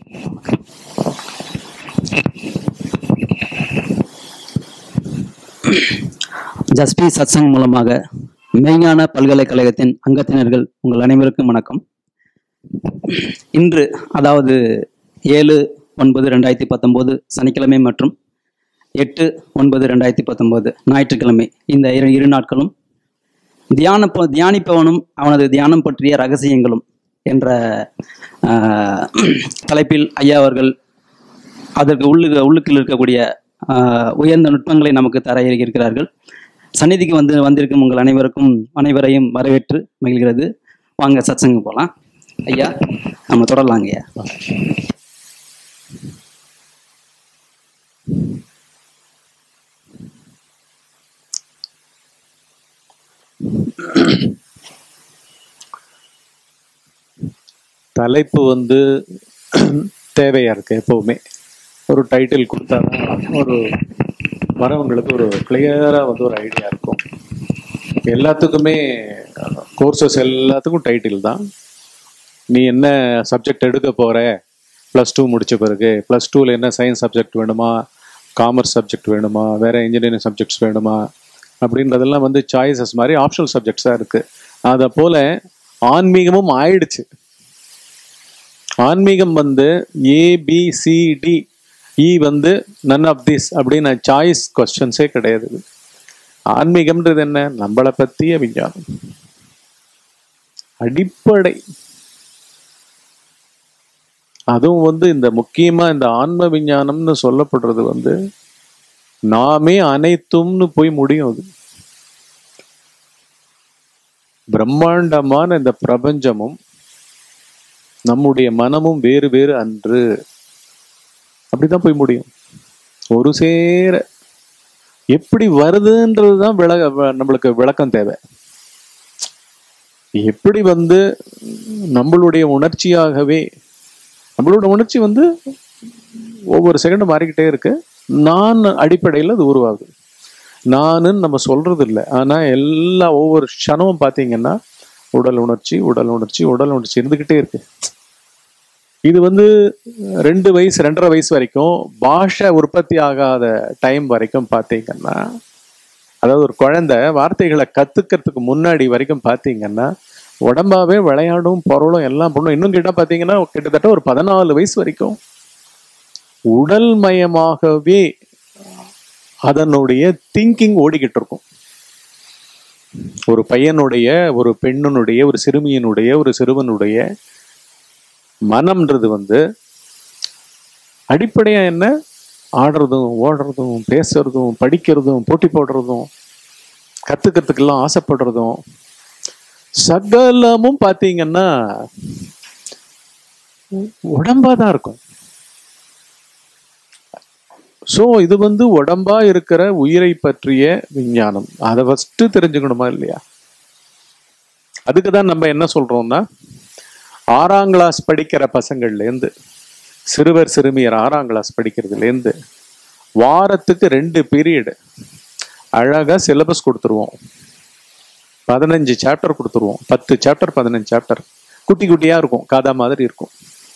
ஜஸ்பி சத்சங் மூலமாக மெய்ஞான பல்கலைக்கழகத்தின் அங்கத்தினர்கள் உங்கள் அனைவருக்கும் வணக்கம் இன்று அதாவது ஏழு ஒன்பது ரெண்டாயிரத்தி பத்தொம்போது சனிக்கிழமை மற்றும் எட்டு ஒன்பது ரெண்டாயிரத்தி பத்தொம்போது ஞாயிற்றுக்கிழமை இந்த இரு இரு நாட்களும் தியான ப- தியானிப்பவனும் அவனது தியானம் பற்றிய ரகசியங்களும் என்ற ஆஹ், தலைப்பில் ஐயா அவர்கள் அதற்கு உள்ளு உள்ளுக்குள் இருக்கக்கூடிய ஆஹ், உயர்ந்த நுட்பங்களை நமக்கு தர இருக்கிறார்கள் சந்நிதிக்கு வந்து வந்திருக்கும் உங்கள் அனைவருக்கும் அனைவரையும் வரவேற்று மகிழ்கிறது வாங்க சத்சங்க போகலாம் ஐயா நம்ம தொடரலாங்க ஐயா தலைப்பு வந்து தேவையா இருக்கு எப்பவுமே ஒரு டைட்டில் கொடுத்தாதான் ஒரு வரவங்களுக்கு ஒரு கிளியரா வந்து ஒரு ஐடியா இருக்கும் எல்லாத்துக்குமே கோர்சஸ் எல்லாத்துக்கும் டைட்டில் தான் நீ என்ன சப்ஜெக்ட் எடுக்க போற ப்ளஸ் டூ முடிச்ச பிறகு ப்ளஸ் டூவில் என்ன சயின்ஸ் சப்ஜெக்ட் வேணுமா காமர்ஸ் சப்ஜெக்ட் வேணுமா வேற இன்ஜினியரிங் சப்ஜெக்ட்ஸ் வேணுமா அப்படின்றதெல்லாம் வந்து சாய்ஸஸ் மாதிரி ஆப்ஷனல் சப்ஜெக்ட்ஸாக இருக்கு அதை போல ஆன்மீகமும் ஆயிடுச்சு ஆன்மீகம் வந்து ஏபிசிடி இ வந்து நன் ஆஃப் திஸ் அப்படின்னு சாய்ஸ் கொஸ்டின்ஸே கிடையாது ஆன்மீகம்ன்றது என்ன நம்மளை பத்திய விஞ்ஞானம் அடிப்படை அதுவும் வந்து இந்த முக்கியமா இந்த ஆன்ம விஞ்ஞானம்னு சொல்லப்படுறது வந்து நாமே அனைத்தும்னு போய் முடியும் அது பிரம்மாண்டமான இந்த பிரபஞ்சமும் நம்முடைய மனமும் வேறு வேறு அன்று அப்படிதான் போய் முடியும் ஒரு சேர எப்படி வருதுன்றது தான் விளக வ- நம்மளுக்கு விளக்கம் தேவை எப்படி வந்து நம்மளுடைய உணர்ச்சியாகவே நம்மளோட உணர்ச்சி வந்து ஒவ்வொரு செகண்டும் மாறிக்கிட்டே இருக்கு நான் அடிப்படையில் அது உருவாகுது நானுன்னு நம்ம சொல்றது இல்லை ஆனா எல்லா ஒவ்வொரு க்ஷணமும் பார்த்தீங்கன்னா உடல் உணர்ச்சி உடல் உணர்ச்சி உடல் உணர்ச்சி இருந்துகிட்டே இருக்கு இது வந்து ரெண்டு வயசு ரெண்டரை வயசு வரைக்கும் பாஷை உற்பத்தி ஆகாத டைம் வரைக்கும் பார்த்தீங்கன்னா அதாவது ஒரு குழந்தை வார்த்தைகளை கத்துக்கிறதுக்கு முன்னாடி வரைக்கும் பார்த்தீங்கன்னா உடம்பாவே விளையாடும் பொருளும் எல்லாம் பண்ணும் இன்னும் கிட்ட பார்த்தீங்கன்னா கிட்டத்தட்ட ஒரு பதினாலு வயசு வரைக்கும் உடல் மயமாகவே அதனுடைய திங்கிங் ஓடிக்கிட்டு இருக்கும் ஒரு பையனுடைய ஒரு பெண்ணினுடைய ஒரு சிறுமியினுடைய ஒரு சிறுவனுடைய மனம்ன்றது வந்து அடிப்படையா என்ன ஆடுறதும் ஓடுறதும் பேசுறதும் படிக்கிறதும் போட்டி போடுறதும் கத்துக்கிறதுக்கெல்லாம் ஆசைப்படுறதும் சகலமும் பார்த்தீங்கன்னா உடம்பா தான் இருக்கும் சோ இது வந்து உடம்பா இருக்கிற உயிரை பற்றிய விஞ்ஞானம் அதை ஃபர்ஸ்ட் தெரிஞ்சுக்கணுமா இல்லையா அதுக்கு தான் நம்ம என்ன சொல்றோம்னா ஆறாம் கிளாஸ் படிக்கிற பசங்கள்ல இருந்து சிறுவர் சிறுமியர் ஆறாம் கிளாஸ் படிக்கிறதுல இருந்து வாரத்துக்கு ரெண்டு பீரியடு அழகா சிலபஸ் கொடுத்துருவோம் பதினஞ்சு சாப்டர் கொடுத்துருவோம் பத்து சாப்டர் பதினஞ்சு சாப்டர் குட்டி குட்டியா இருக்கும் கதை மாதிரி இருக்கும்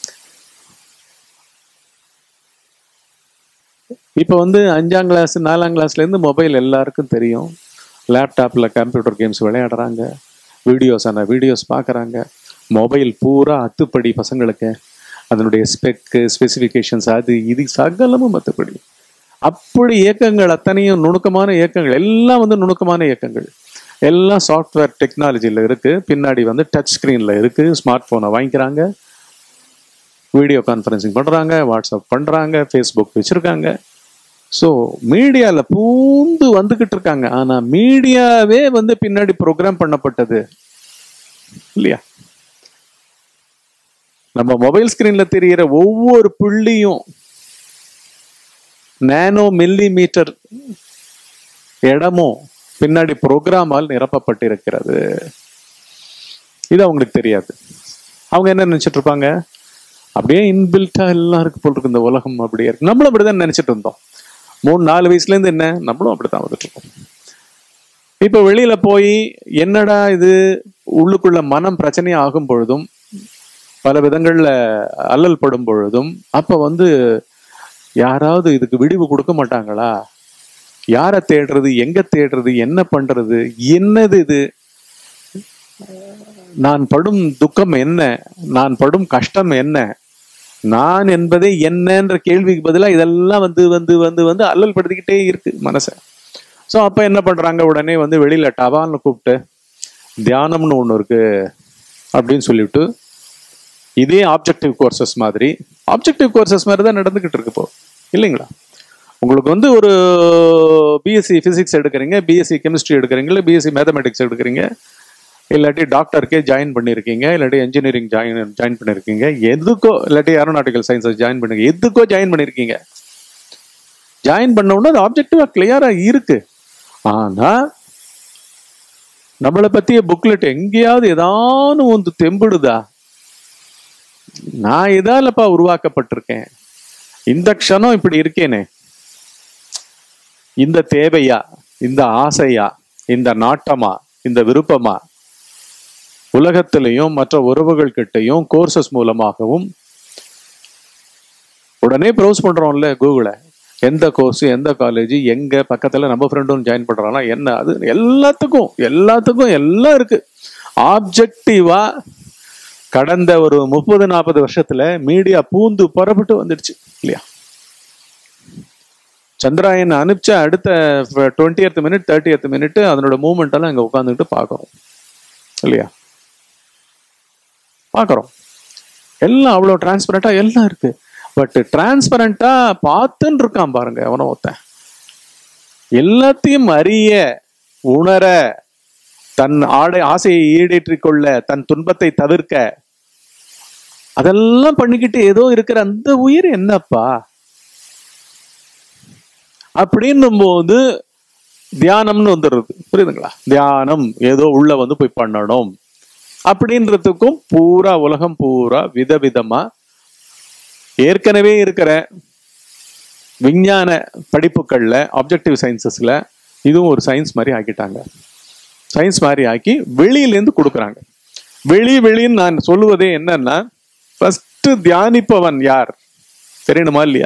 இப்போ வந்து அஞ்சாம் கிளாஸ் நாலாம் கிளாஸ்ல இருந்து மொபைல் எல்லாருக்கும் தெரியும் லேப்டாப்ல கம்ப்யூட்டர் கேம்ஸ் விளையாடுறாங்க வீடியோஸ் ஆன வீடியோஸ் பார்க்குறாங்க மொபைல் பூரா அத்துப்படி பசங்களுக்கு அதனுடைய ஸ்பெக்கு ஸ்பெசிஃபிகேஷன்ஸ் அது இது சகலமும் அத்துப்படி அப்படி இயக்கங்கள் அத்தனையும் நுணுக்கமான இயக்கங்கள் எல்லாம் வந்து நுணுக்கமான இயக்கங்கள் எல்லாம் சாஃப்ட்வேர் டெக்னாலஜியில் இருக்கு பின்னாடி வந்து டச் ஸ்க்ரீனில் இருக்கு ஸ்மார்ட் ஃபோனை வாங்கிக்கிறாங்க வீடியோ கான்ஃபரன்சிங் பண்ணுறாங்க வாட்ஸ்அப் பண்ணுறாங்க ஃபேஸ்புக் வச்சுருக்காங்க ஸோ மீடியாவில் பூந்து வந்துக்கிட்டு இருக்காங்க ஆனால் மீடியாவே வந்து பின்னாடி ப்ரோக்ராம் பண்ணப்பட்டது இல்லையா நம்ம மொபைல் ஸ்கிரீன்ல தெரிகிற ஒவ்வொரு புள்ளியும் நானோ மில்லி மீட்டர் இடமும் பின்னாடி ப்ரோக்ராமால் நிரப்பப்பட்டிருக்கிறது இது அவங்களுக்கு தெரியாது அவங்க என்ன நினைச்சிட்டு இருப்பாங்க அப்படியே இன்பில்ட்டா எல்லாம் இருக்கு போல் இருக்கு இந்த உலகம் அப்படியே இருக்கு நம்மளும் அப்படிதான் நினைச்சிட்டு இருந்தோம் மூணு நாலு வயசுல இருந்து என்ன நம்மளும் அப்படித்தான் வந்துட்டு இருக்கோம் இப்ப வெளியில போய் என்னடா இது உள்ளுக்குள்ள மனம் பிரச்சனை ஆகும் பொழுதும் பல விதங்கள்ல அல்லல் படும் பொழுதும் அப்ப வந்து யாராவது இதுக்கு விடிவு கொடுக்க மாட்டாங்களா யாரை தேடுறது எங்க தேடுறது என்ன பண்றது என்னது இது நான் படும் துக்கம் என்ன நான் படும் கஷ்டம் என்ன நான் என்பதே என்னன்ற கேள்விக்கு பதிலா இதெல்லாம் வந்து வந்து வந்து வந்து அல்லல் படுத்திக்கிட்டே இருக்கு மனசை ஸோ அப்ப என்ன பண்றாங்க உடனே வந்து வெளியில டவால்னு கூப்பிட்டு தியானம்னு ஒண்ணு இருக்கு அப்படின்னு சொல்லிவிட்டு இதே ஆப்ஜெக்டிவ் கோர்சஸ் மாதிரி ஆப்ஜெக்டிவ் கோர்சஸ் மாதிரி தான் நடந்துகிட்டு இருக்கு இப்போ இல்லைங்களா உங்களுக்கு வந்து ஒரு பிஎஸ்சி பிசிக்ஸ் எடுக்கிறீங்க பிஎஸ்சி கெமிஸ்ட்ரி எடுக்கிறீங்க இல்லை பிஎஸ்சி மேத்தமெட்டிக்ஸ் எடுக்கிறீங்க இல்லாட்டி டாக்டருக்கே ஜாயின் பண்ணியிருக்கீங்க இல்லாட்டி இன்ஜினியரிங் ஜாயின் ஜாயின் பண்ணியிருக்கீங்க எதுக்கோ இல்லாட்டி ஏரோநாட்டிக்கல் சயின்ஸஸ் ஜாயின் பண்ணுங்க எதுக்கோ ஜாயின் பண்ணியிருக்கீங்க ஜாயின் பண்ண உடனே அது ஆப்ஜெக்டிவா கிளியரா இருக்கு ஆனா நம்மளை பத்திய புக்லெட் எங்கேயாவது ஏதானு ஒன்று தெம்பிடுதா நான் இதாலப்பா உருவாக்கப்பட்டிருக்கேன் இந்த க்ஷணம் இப்படி இருக்கேனே இந்த தேவையா இந்த ஆசையா இந்த நாட்டமா இந்த விருப்பமா உலகத்திலையும் மற்ற உறவுகள் கிட்டையும் கோர்சஸ் மூலமாகவும் உடனே ப்ரௌஸ் பண்றோம்ல கூகுளை எந்த கோர்ஸ் எந்த காலேஜ் எங்க பக்கத்துல நம்ம ஃப்ரெண்டும் ஜாயின் பண்றானா என்ன அது எல்லாத்துக்கும் எல்லாத்துக்கும் எல்லாம் இருக்கு ஆப்ஜெக்டிவா கடந்த ஒரு முப்பது நாற்பது வருஷத்துல மீடியா பூந்து புறப்பட்டு வந்துடுச்சு இல்லையா சந்திராயன் அனுப்பிச்ச அடுத்த டுவெண்ட்டி மினிட் தேர்ட்டி மினிட் அதனோட மூவ்மெண்ட் எல்லாம் இங்க உட்காந்துக்கிட்டு பார்க்கறோம் இல்லையா பார்க்கறோம் எல்லாம் அவ்வளோ டிரான்ஸ்பரண்டா எல்லாம் இருக்கு பட் டிரான்ஸ்பரண்டா பார்த்துன்னு இருக்கான் பாருங்க அவன ஒருத்தன் எல்லாத்தையும் அறிய உணர தன் ஆடை ஆசையை ஈடேற்றிக் கொள்ள தன் துன்பத்தை தவிர்க்க அதெல்லாம் பண்ணிக்கிட்டு ஏதோ இருக்கிற அந்த உயிர் என்னப்பா அப்படின்னும் போது தியானம்னு வந்துடுறது புரியுதுங்களா தியானம் ஏதோ உள்ள வந்து போய் பண்ணணும் அப்படின்றதுக்கும் பூரா உலகம் பூரா விதவிதமா ஏற்கனவே இருக்கிற விஞ்ஞான படிப்புகள்ல ஆப்ஜெக்டிவ் சயின்சஸ்ல இதுவும் ஒரு சயின்ஸ் மாதிரி ஆக்கிட்டாங்க சயின்ஸ் மாதிரி ஆக்கி வெளியிலேருந்து கொடுக்குறாங்க வெளி வெளின்னு நான் சொல்லுவதே என்னன்னா ஃபர்ஸ்ட் தியானிப்பவன் யார் தெரியணுமா இல்லையா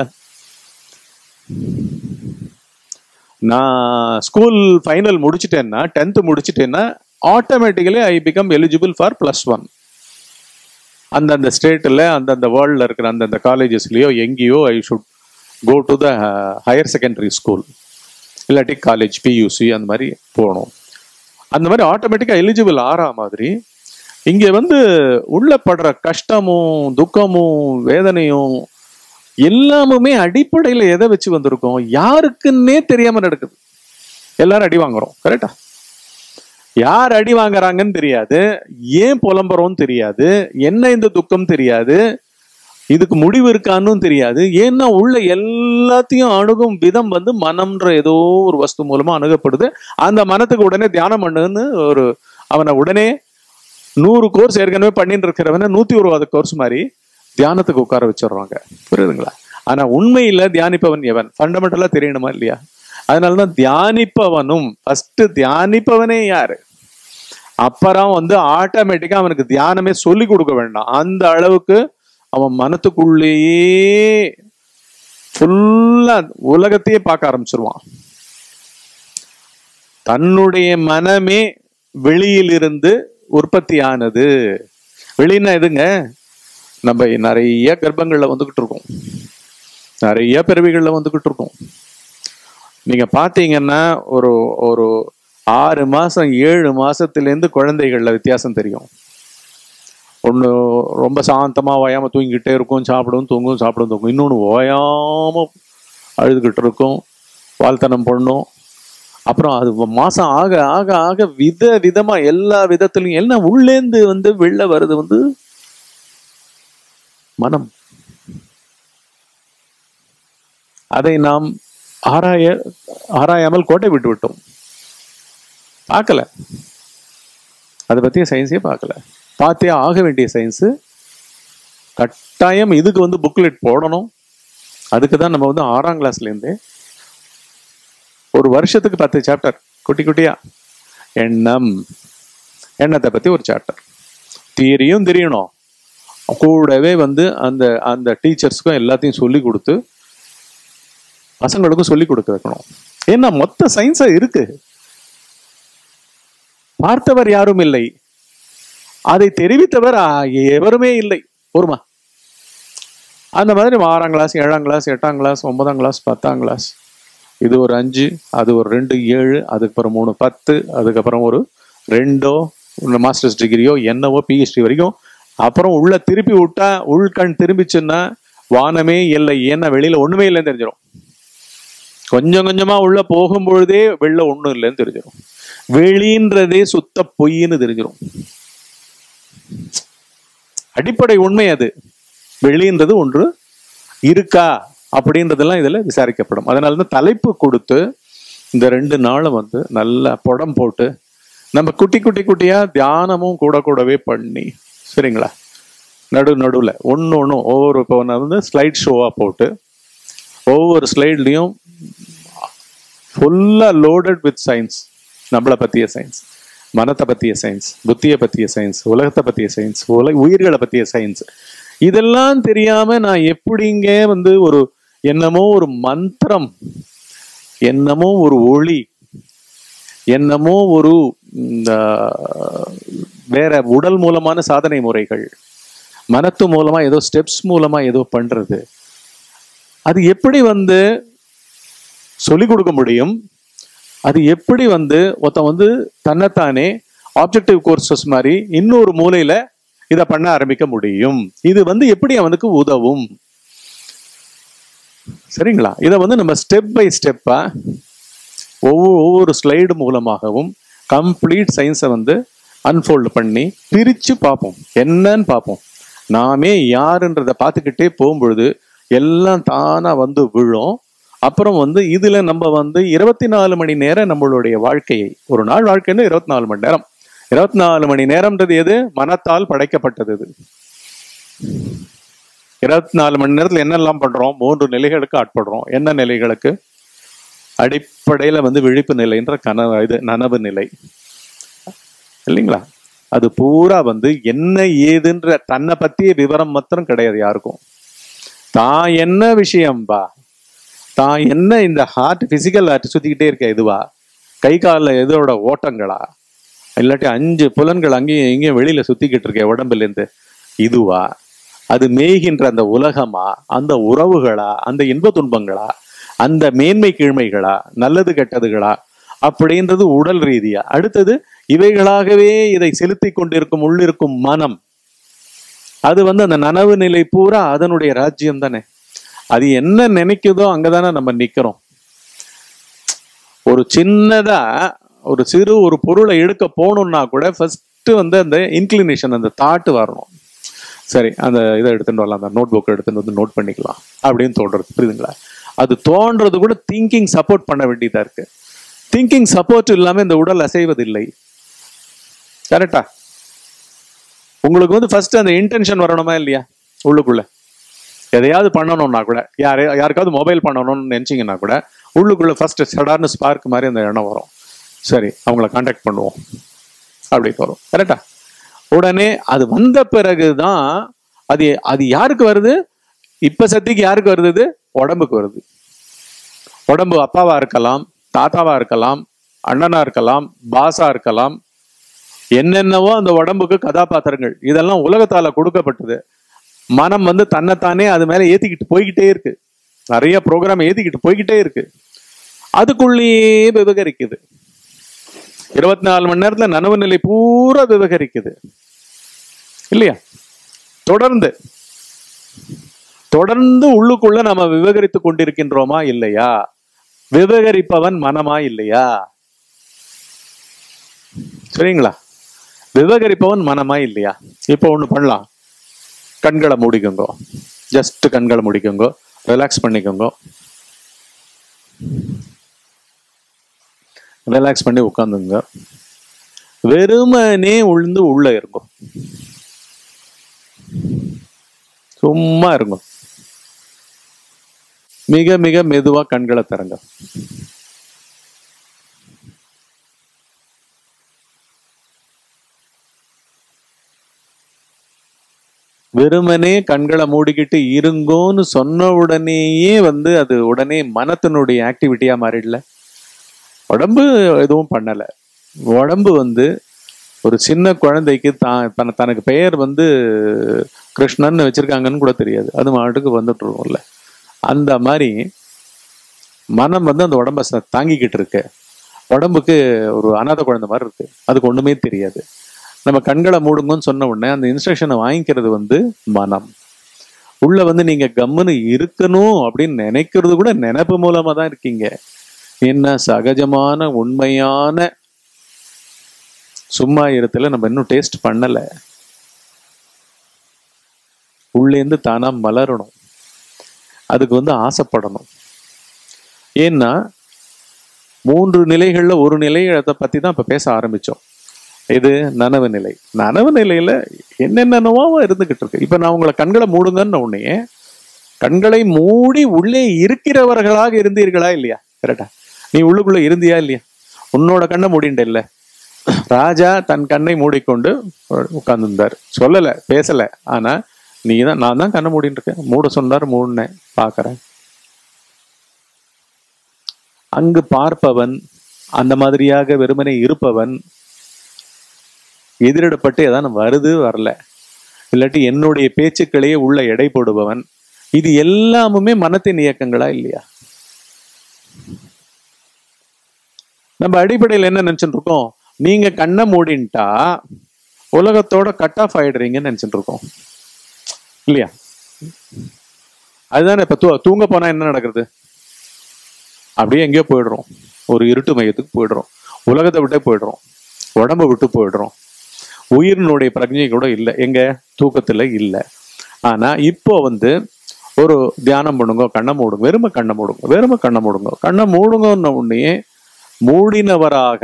நான் ஸ்கூல் ஃபைனல் முடிச்சிட்டேன்னா டென்த்து முடிச்சிட்டேன்னா automatically I become eligible for plus one அந்தந்த ஸ்டேட்டில் அந்தந்த வேர்ல்டில் இருக்கிற அந்தந்த காலேஜஸ்லேயோ எங்கேயோ I should go to the higher secondary school இல்லாட்டி காலேஜ் பியூசி அந்த மாதிரி போகணும் அந்த மாதிரி ஆட்டோமேட்டிக்காக எலிஜிபிள் ஆறா மாதிரி இங்கே வந்து உள்ள படுற கஷ்டமும் துக்கமும் வேதனையும் எல்லாமுமே அடிப்படையில் எதை வச்சு வந்திருக்கோம் யாருக்குன்னே தெரியாம நடக்குது எல்லாரும் அடி வாங்குறோம் கரெக்டா யார் அடி வாங்குறாங்கன்னு தெரியாது ஏன் புலம்புறோம்னு தெரியாது என்ன இந்த துக்கம் தெரியாது இதுக்கு முடிவு இருக்கான்னு தெரியாது ஏன்னா உள்ள எல்லாத்தையும் அணுகும் விதம் வந்து மனம்ன்ற ஏதோ ஒரு வஸ்து மூலமா அணுகப்படுது அந்த மனத்துக்கு உடனே தியானம் பண்ணுன்னு ஒரு அவனை உடனே நூறு கோர்ஸ் ஏற்கனவே பண்ணிட்டு இருக்கிறவன நூத்தி ஒருவாத கோர்ஸ் மாதிரி தியானத்துக்கு உட்கார வச்சிடுறாங்க புரியுதுங்களா ஆனா உண்மையில தியானிப்பவன் எவன் ஃபண்டமெண்டலா தெரியணுமா இல்லையா அதனாலதான் தியானிப்பவனும் ஃபர்ஸ்ட் தியானிப்பவனே யாரு அப்புறம் வந்து ஆட்டோமேட்டிக்கா அவனுக்கு தியானமே சொல்லி கொடுக்க வேண்டாம் அந்த அளவுக்கு அவன் மனத்துக்குள்ளேயே ஃபுல்லா உலகத்தையே பார்க்க ஆரம்பிச்சிருவான் தன்னுடைய மனமே வெளியிலிருந்து உற்பத்தி ஆனது வெளின்னா எதுங்க நம்ம நிறைய கர்ப்பங்கள்ல வந்துகிட்டு இருக்கோம் நிறைய பிறவிகள்ல வந்துகிட்டு இருக்கோம் நீங்க பாத்தீங்கன்னா ஒரு ஒரு ஆறு மாசம் ஏழு மாசத்துல இருந்து குழந்தைகள்ல வித்தியாசம் தெரியும் ஒண்ணு ரொம்ப சாந்தமா ஓயாம தூங்கிக்கிட்டே இருக்கும் சாப்பிடும் தூங்கும் சாப்பிடும் தூங்கும் இன்னொன்னு ஓயாம அழுதுகிட்டு இருக்கும் வாழ்த்தனம் பண்ணும் அப்புறம் அது மாசம் ஆக ஆக ஆக வித விதமா எல்லா விதத்திலையும் எல்லாம் உள்ளேந்து வந்து வெளில வருது வந்து மனம் அதை நாம் ஆராய ஆராயாமல் கோட்டை விட்டு விட்டோம் பார்க்கல அதை பத்திய சயின்ஸே பார்க்கல பார்த்தே ஆக வேண்டிய சயின்ஸு கட்டாயம் இதுக்கு வந்து புக்லெட் போடணும் அதுக்கு தான் நம்ம வந்து ஆறாம் கிளாஸ்லேருந்தே ஒரு வருஷத்துக்கு பத்து சாப்டர் குட்டி குட்டியா எண்ணம் எண்ணத்தை பத்தி ஒரு சாப்டர் தியரியும் தெரியணும் கூடவே வந்து அந்த அந்த டீச்சர்ஸ்க்கும் எல்லாத்தையும் சொல்லி கொடுத்து பசங்களுக்கும் சொல்லி கொடுக்க வைக்கணும் ஏன்னா மொத்த சயின்ஸா இருக்கு பார்த்தவர் யாரும் இல்லை அதை தெரிவித்தவர் ஆ, எவருமே இல்லை ஒருமா அந்த மாதிரி ஆறாம் கிளாஸ் ஏழாம் கிளாஸ் எட்டாம் கிளாஸ் ஒன்பதாம் கிளாஸ் பத்தாம் கிளாஸ் இது ஒரு அஞ்சு அது ஒரு ரெண்டு ஏழு அதுக்கப்புறம் மூணு பத்து அதுக்கப்புறம் ஒரு ரெண்டோ மாஸ்டர்ஸ் டிகிரியோ என்னவோ பிஹெச்டி வரைக்கும் அப்புறம் உள்ள திருப்பி விட்டா உள்கண் திரும்பிச்சுன்னா வானமே இல்லை ஏன்னா வெளியில ஒண்ணுமே இல்லைன்னு தெரிஞ்சிடும் கொஞ்சம் கொஞ்சமா உள்ள போகும்பொழுதே வெளில ஒண்ணும் இல்லைன்னு தெரிஞ்சிடும் வெளின்றதே சுத்த பொய்ன்னு தெரிஞ்சிடும் அடிப்படை உண்மை அது வெளின்றது ஒன்று இருக்கா அப்படின்றதெல்லாம் இதுல விசாரிக்கப்படும் அதனால தான் தலைப்பு கொடுத்து இந்த ரெண்டு நாளும் வந்து நல்ல புடம் போட்டு நம்ம குட்டி குட்டி குட்டியா தியானமும் கூட கூடவே பண்ணி சரிங்களா நடு நடுவில் ஒன்று ஒன்றும் ஒவ்வொரு இப்போ நான் வந்து ஸ்லைட் ஷோவாக போட்டு ஒவ்வொரு ஸ்லைட்லேயும் ஃபுல்லாக லோடட் வித் சயின்ஸ் நம்மளை பற்றிய சயின்ஸ் மனத்தை பற்றிய சயின்ஸ் புத்தியை பற்றிய சயின்ஸ் உலகத்தை பற்றிய சயின்ஸ் உல உயிர்களை பற்றிய சயின்ஸ் இதெல்லாம் தெரியாம நான் எப்படிங்க வந்து ஒரு என்னமோ ஒரு மந்திரம் என்னமோ ஒரு ஒளி என்னமோ ஒரு இந்த, வேற உடல் மூலமான சாதனை முறைகள் மனத்து மூலமா ஏதோ ஸ்டெப்ஸ் மூலமா ஏதோ பண்றது அது எப்படி வந்து சொல்லிக் கொடுக்க முடியும் அது எப்படி வந்து ஒருத்தன் வந்து தன்னைத்தானே ஆப்ஜெக்டிவ் கோர்சஸ் மாதிரி இன்னொரு மூலையில இதை பண்ண ஆரம்பிக்க முடியும் இது வந்து எப்படி அவனுக்கு உதவும் சரிங்களா இதை வந்து நம்ம ஸ்டெப் பை ஸ்டெப்பா ஒவ்வொரு ஒவ்வொரு ஸ்லைடு மூலமாகவும் கம்ப்ளீட் சயின்ஸை வந்து அன்ஃபோல்டு பண்ணி பிரித்து பார்ப்போம் என்னன்னு பார்ப்போம் நாமே யாருன்றதை பார்த்துக்கிட்டே போகும்பொழுது எல்லாம் தானா வந்து விழும் அப்புறம் வந்து இதுல நம்ம வந்து இருபத்தி நாலு மணி நேரம் நம்மளுடைய வாழ்க்கையை ஒரு நாள் வாழ்க்கைன்னு இருபத்தி நாலு மணி நேரம் இருபத்தி நாலு மணி நேரம்ன்றது எது மனத்தால் படைக்கப்பட்டது இது இருபத்தி நாலு மணி நேரத்துல என்னெல்லாம் பண்றோம் மூன்று நிலைகளுக்கு ஆட்படுறோம் என்ன நிலைகளுக்கு அடிப்படையில வந்து விழிப்பு நிலைன்ற கனவு இது நனவு நிலை இல்லைங்களா அது பூரா வந்து என்ன ஏதுன்ற தன்னை பத்திய விவரம் மாத்திரம் கிடையாது யாருக்கும் தான் என்ன விஷயம்பா தான் என்ன இந்த ஹார்ட் பிசிக்கல் ஹார்ட் சுத்திக்கிட்டே இருக்க இதுவா கை காலில் எதோட ஓட்டங்களா இல்லாட்டி அஞ்சு புலன்கள் அங்கேயும் இங்கேயும் வெளியில சுத்திக்கிட்டு இருக்க உடம்புல இருந்து இதுவா அது மேய்கின்ற அந்த உலகமா அந்த உறவுகளா அந்த இன்ப துன்பங்களா அந்த மேன்மை கீழ்மைகளா நல்லது கெட்டதுகளா அப்படின்றது உடல் ரீதியா அடுத்தது இவைகளாகவே இதை செலுத்தி கொண்டிருக்கும் உள்ளிருக்கும் மனம் அது வந்து அந்த நனவு நிலை பூரா அதனுடைய ராஜ்யம் தானே அது என்ன நினைக்குதோ அங்கதானே நம்ம நிக்கிறோம் ஒரு சின்னதா ஒரு சிறு ஒரு பொருளை எடுக்க போகணும்னா கூட ஃபர்ஸ்ட் வந்து அந்த இன்க்ளினேஷன் அந்த தாட்டு வரணும் சரி அந்த இதை எடுத்துட்டு வரலாம் அந்த நோட் புக் எடுத்துட்டு வந்து நோட் பண்ணிக்கலாம் அப்படின்னு தோன்றது புரியுதுங்களா அது தோன்றது கூட திங்கிங் சப்போர்ட் பண்ண வேண்டியதா இருக்கு திங்கிங் சப்போர்ட் இல்லாம இந்த உடல் அசைவதில்லை கரெக்டா உங்களுக்கு வந்து ஃபர்ஸ்ட் அந்த இன்டென்ஷன் வரணுமா இல்லையா உள்ளுக்குள்ள எதையாவது பண்ணணும்னா கூட யாரே யாருக்காவது மொபைல் பண்ணணும்னு நினைச்சீங்கன்னா கூட உள்ளுக்குள்ள ஃபர்ஸ்ட் சடார்னு ஸ்பார்க் மாதிரி அந்த எண்ணம் வரும் சரி அவங்கள காண்டாக்ட் பண்ணுவோம் அப்படி வரும் கரெக்டா உடனே அது வந்த பிறகுதான் அது அது யாருக்கு வருது இப்ப சத்திக்கு யாருக்கு வருது இது? உடம்புக்கு வருது உடம்பு அப்பாவா இருக்கலாம் தாத்தாவா இருக்கலாம் அண்ணனா இருக்கலாம் பாசா இருக்கலாம் என்னென்னவோ அந்த உடம்புக்கு கதாபாத்திரங்கள் இதெல்லாம் உலகத்தால கொடுக்கப்பட்டது மனம் வந்து தன்னைத்தானே அது மேல ஏத்திக்கிட்டு போய்கிட்டே இருக்கு நிறைய ப்ரோக்ராம் ஏத்திக்கிட்டு போய்கிட்டே இருக்கு அதுக்குள்ளேயே விவகரிக்குது இருபத்தி நாலு மணி நேரத்துல நனவு நிலை பூரா விவகரிக்குது இல்லையா தொடர்ந்து தொடர்ந்து உள்ளுக்குள்ள நம்ம விவகரித்து கொண்டிருக்கின்றோமா இல்லையா விவகரிப்பவன் மனமா இல்லையா சரிங்களா விவகரிப்பவன் மனமா இல்லையா இப்போ ஒண்ணு பண்ணலாம் கண்களை மூடிக்கோங்க ஜஸ்ட் கண்களை மூடிக்கோங்க ரிலாக்ஸ் பண்ணிக்கோங்க ரிலாக்ஸ் பண்ணி உட்காந்துங்க வெறுமனே உழுந்து உள்ள இருக்கும் சும்மா இருக்கும் மிக மிக மெதுவா கண்களை திறங்க வெறுமனே கண்களை மூடிக்கிட்டு இருங்கோன்னு சொன்ன உடனேயே வந்து அது உடனே மனத்தினுடைய ஆக்டிவிட்டியா மாறிடல உடம்பு எதுவும் பண்ணல உடம்பு வந்து ஒரு சின்ன குழந்தைக்கு தான் தன தனக்கு பெயர் வந்து கிருஷ்ணன் வச்சிருக்காங்கன்னு கூட தெரியாது அது மாட்டுக்கு வந்துட்டு இருக்கும்ல அந்த மாதிரி மனம் வந்து அந்த உடம்ப ச- தாங்கிக்கிட்டு இருக்கு உடம்புக்கு ஒரு அனாதை குழந்தை மாதிரி இருக்கு அதுக்கு ஒண்ணுமே தெரியாது நம்ம கண்களை மூடுங்கன்னு சொன்ன உடனே அந்த இன்ஸ்ட்ரக்ஷனை வாங்கிக்கிறது வந்து மனம் உள்ள வந்து நீங்க கம்முன்னு இருக்கணும் அப்படின்னு நினைக்கிறது கூட நினைப்பு மூலமா தான் இருக்கீங்க என்ன சகஜமான உண்மையான சும்மா இருத்துல நம்ம இன்னும் டேஸ்ட் பண்ணல உள்ளேந்து தானா மலரணும் அதுக்கு வந்து ஆசைப்படணும் ஏன்னா மூன்று நிலைகள்ல ஒரு நிலையை பத்தி தான் இப்ப பேச ஆரம்பிச்சோம் இது நனவு நிலை நனவு நிலையில என்னென்னவோ இருந்துகிட்டு இருக்கு இப்ப நான் உங்களை கண்களை மூடுங்கன்னு உடனே கண்களை மூடி உள்ளே இருக்கிறவர்களாக இருந்தீர்களா இல்லையா கரெக்டா நீ உள்ளுக்குள்ள இருந்தியா இல்லையா உன்னோட கண்ணை மூடிண்ட இல்ல ராஜா தன் கண்ணை மூடிக்கொண்டு உட்கார்ந்துருந்தார் சொல்லல பேசல ஆனா நீ தான் நான் தான் கண்ணை மூடிட்டு இருக்கேன் மூட சொன்னார் மூடினேன் பாக்குறேன் அங்கு பார்ப்பவன் அந்த மாதிரியாக வெறுமனே இருப்பவன் எதிரிடப்பட்டு ஏதாவது வருது வரல இல்லாட்டி என்னுடைய பேச்சுக்களையே உள்ள எடை போடுபவன் இது எல்லாமுமே மனத்தின் இயக்கங்களா இல்லையா நம்ம அடிப்படையில் என்ன நினைச்சிட்டு இருக்கோம் நீங்க கண்ணை மூடின்ட்டா உலகத்தோட கட் ஆஃப் ஆயிடுறீங்கன்னு நினைச்சிட்டு இருக்கோம் இல்லையா அதுதானே இப்ப தூ- தூங்க போனா என்ன நடக்குது அப்படியே எங்கேயோ போயிடுறோம் ஒரு இருட்டு மையத்துக்கு போயிடுறோம் உலகத்தை விட்டே போயிடுறோம் உடம்ப விட்டு போயிடுறோம் உயிரினுடைய பிரஜை கூட இல்லை எங்க தூக்கத்துல இல்லை ஆனா இப்போ வந்து ஒரு தியானம் பண்ணுங்க கண்ணை மூடுங்க வெறும கண்ணை மூடுங்க வெறும கண்ணை மூடுங்க கண்ணை மூடுங்கன்ன உடனே மூடினவராக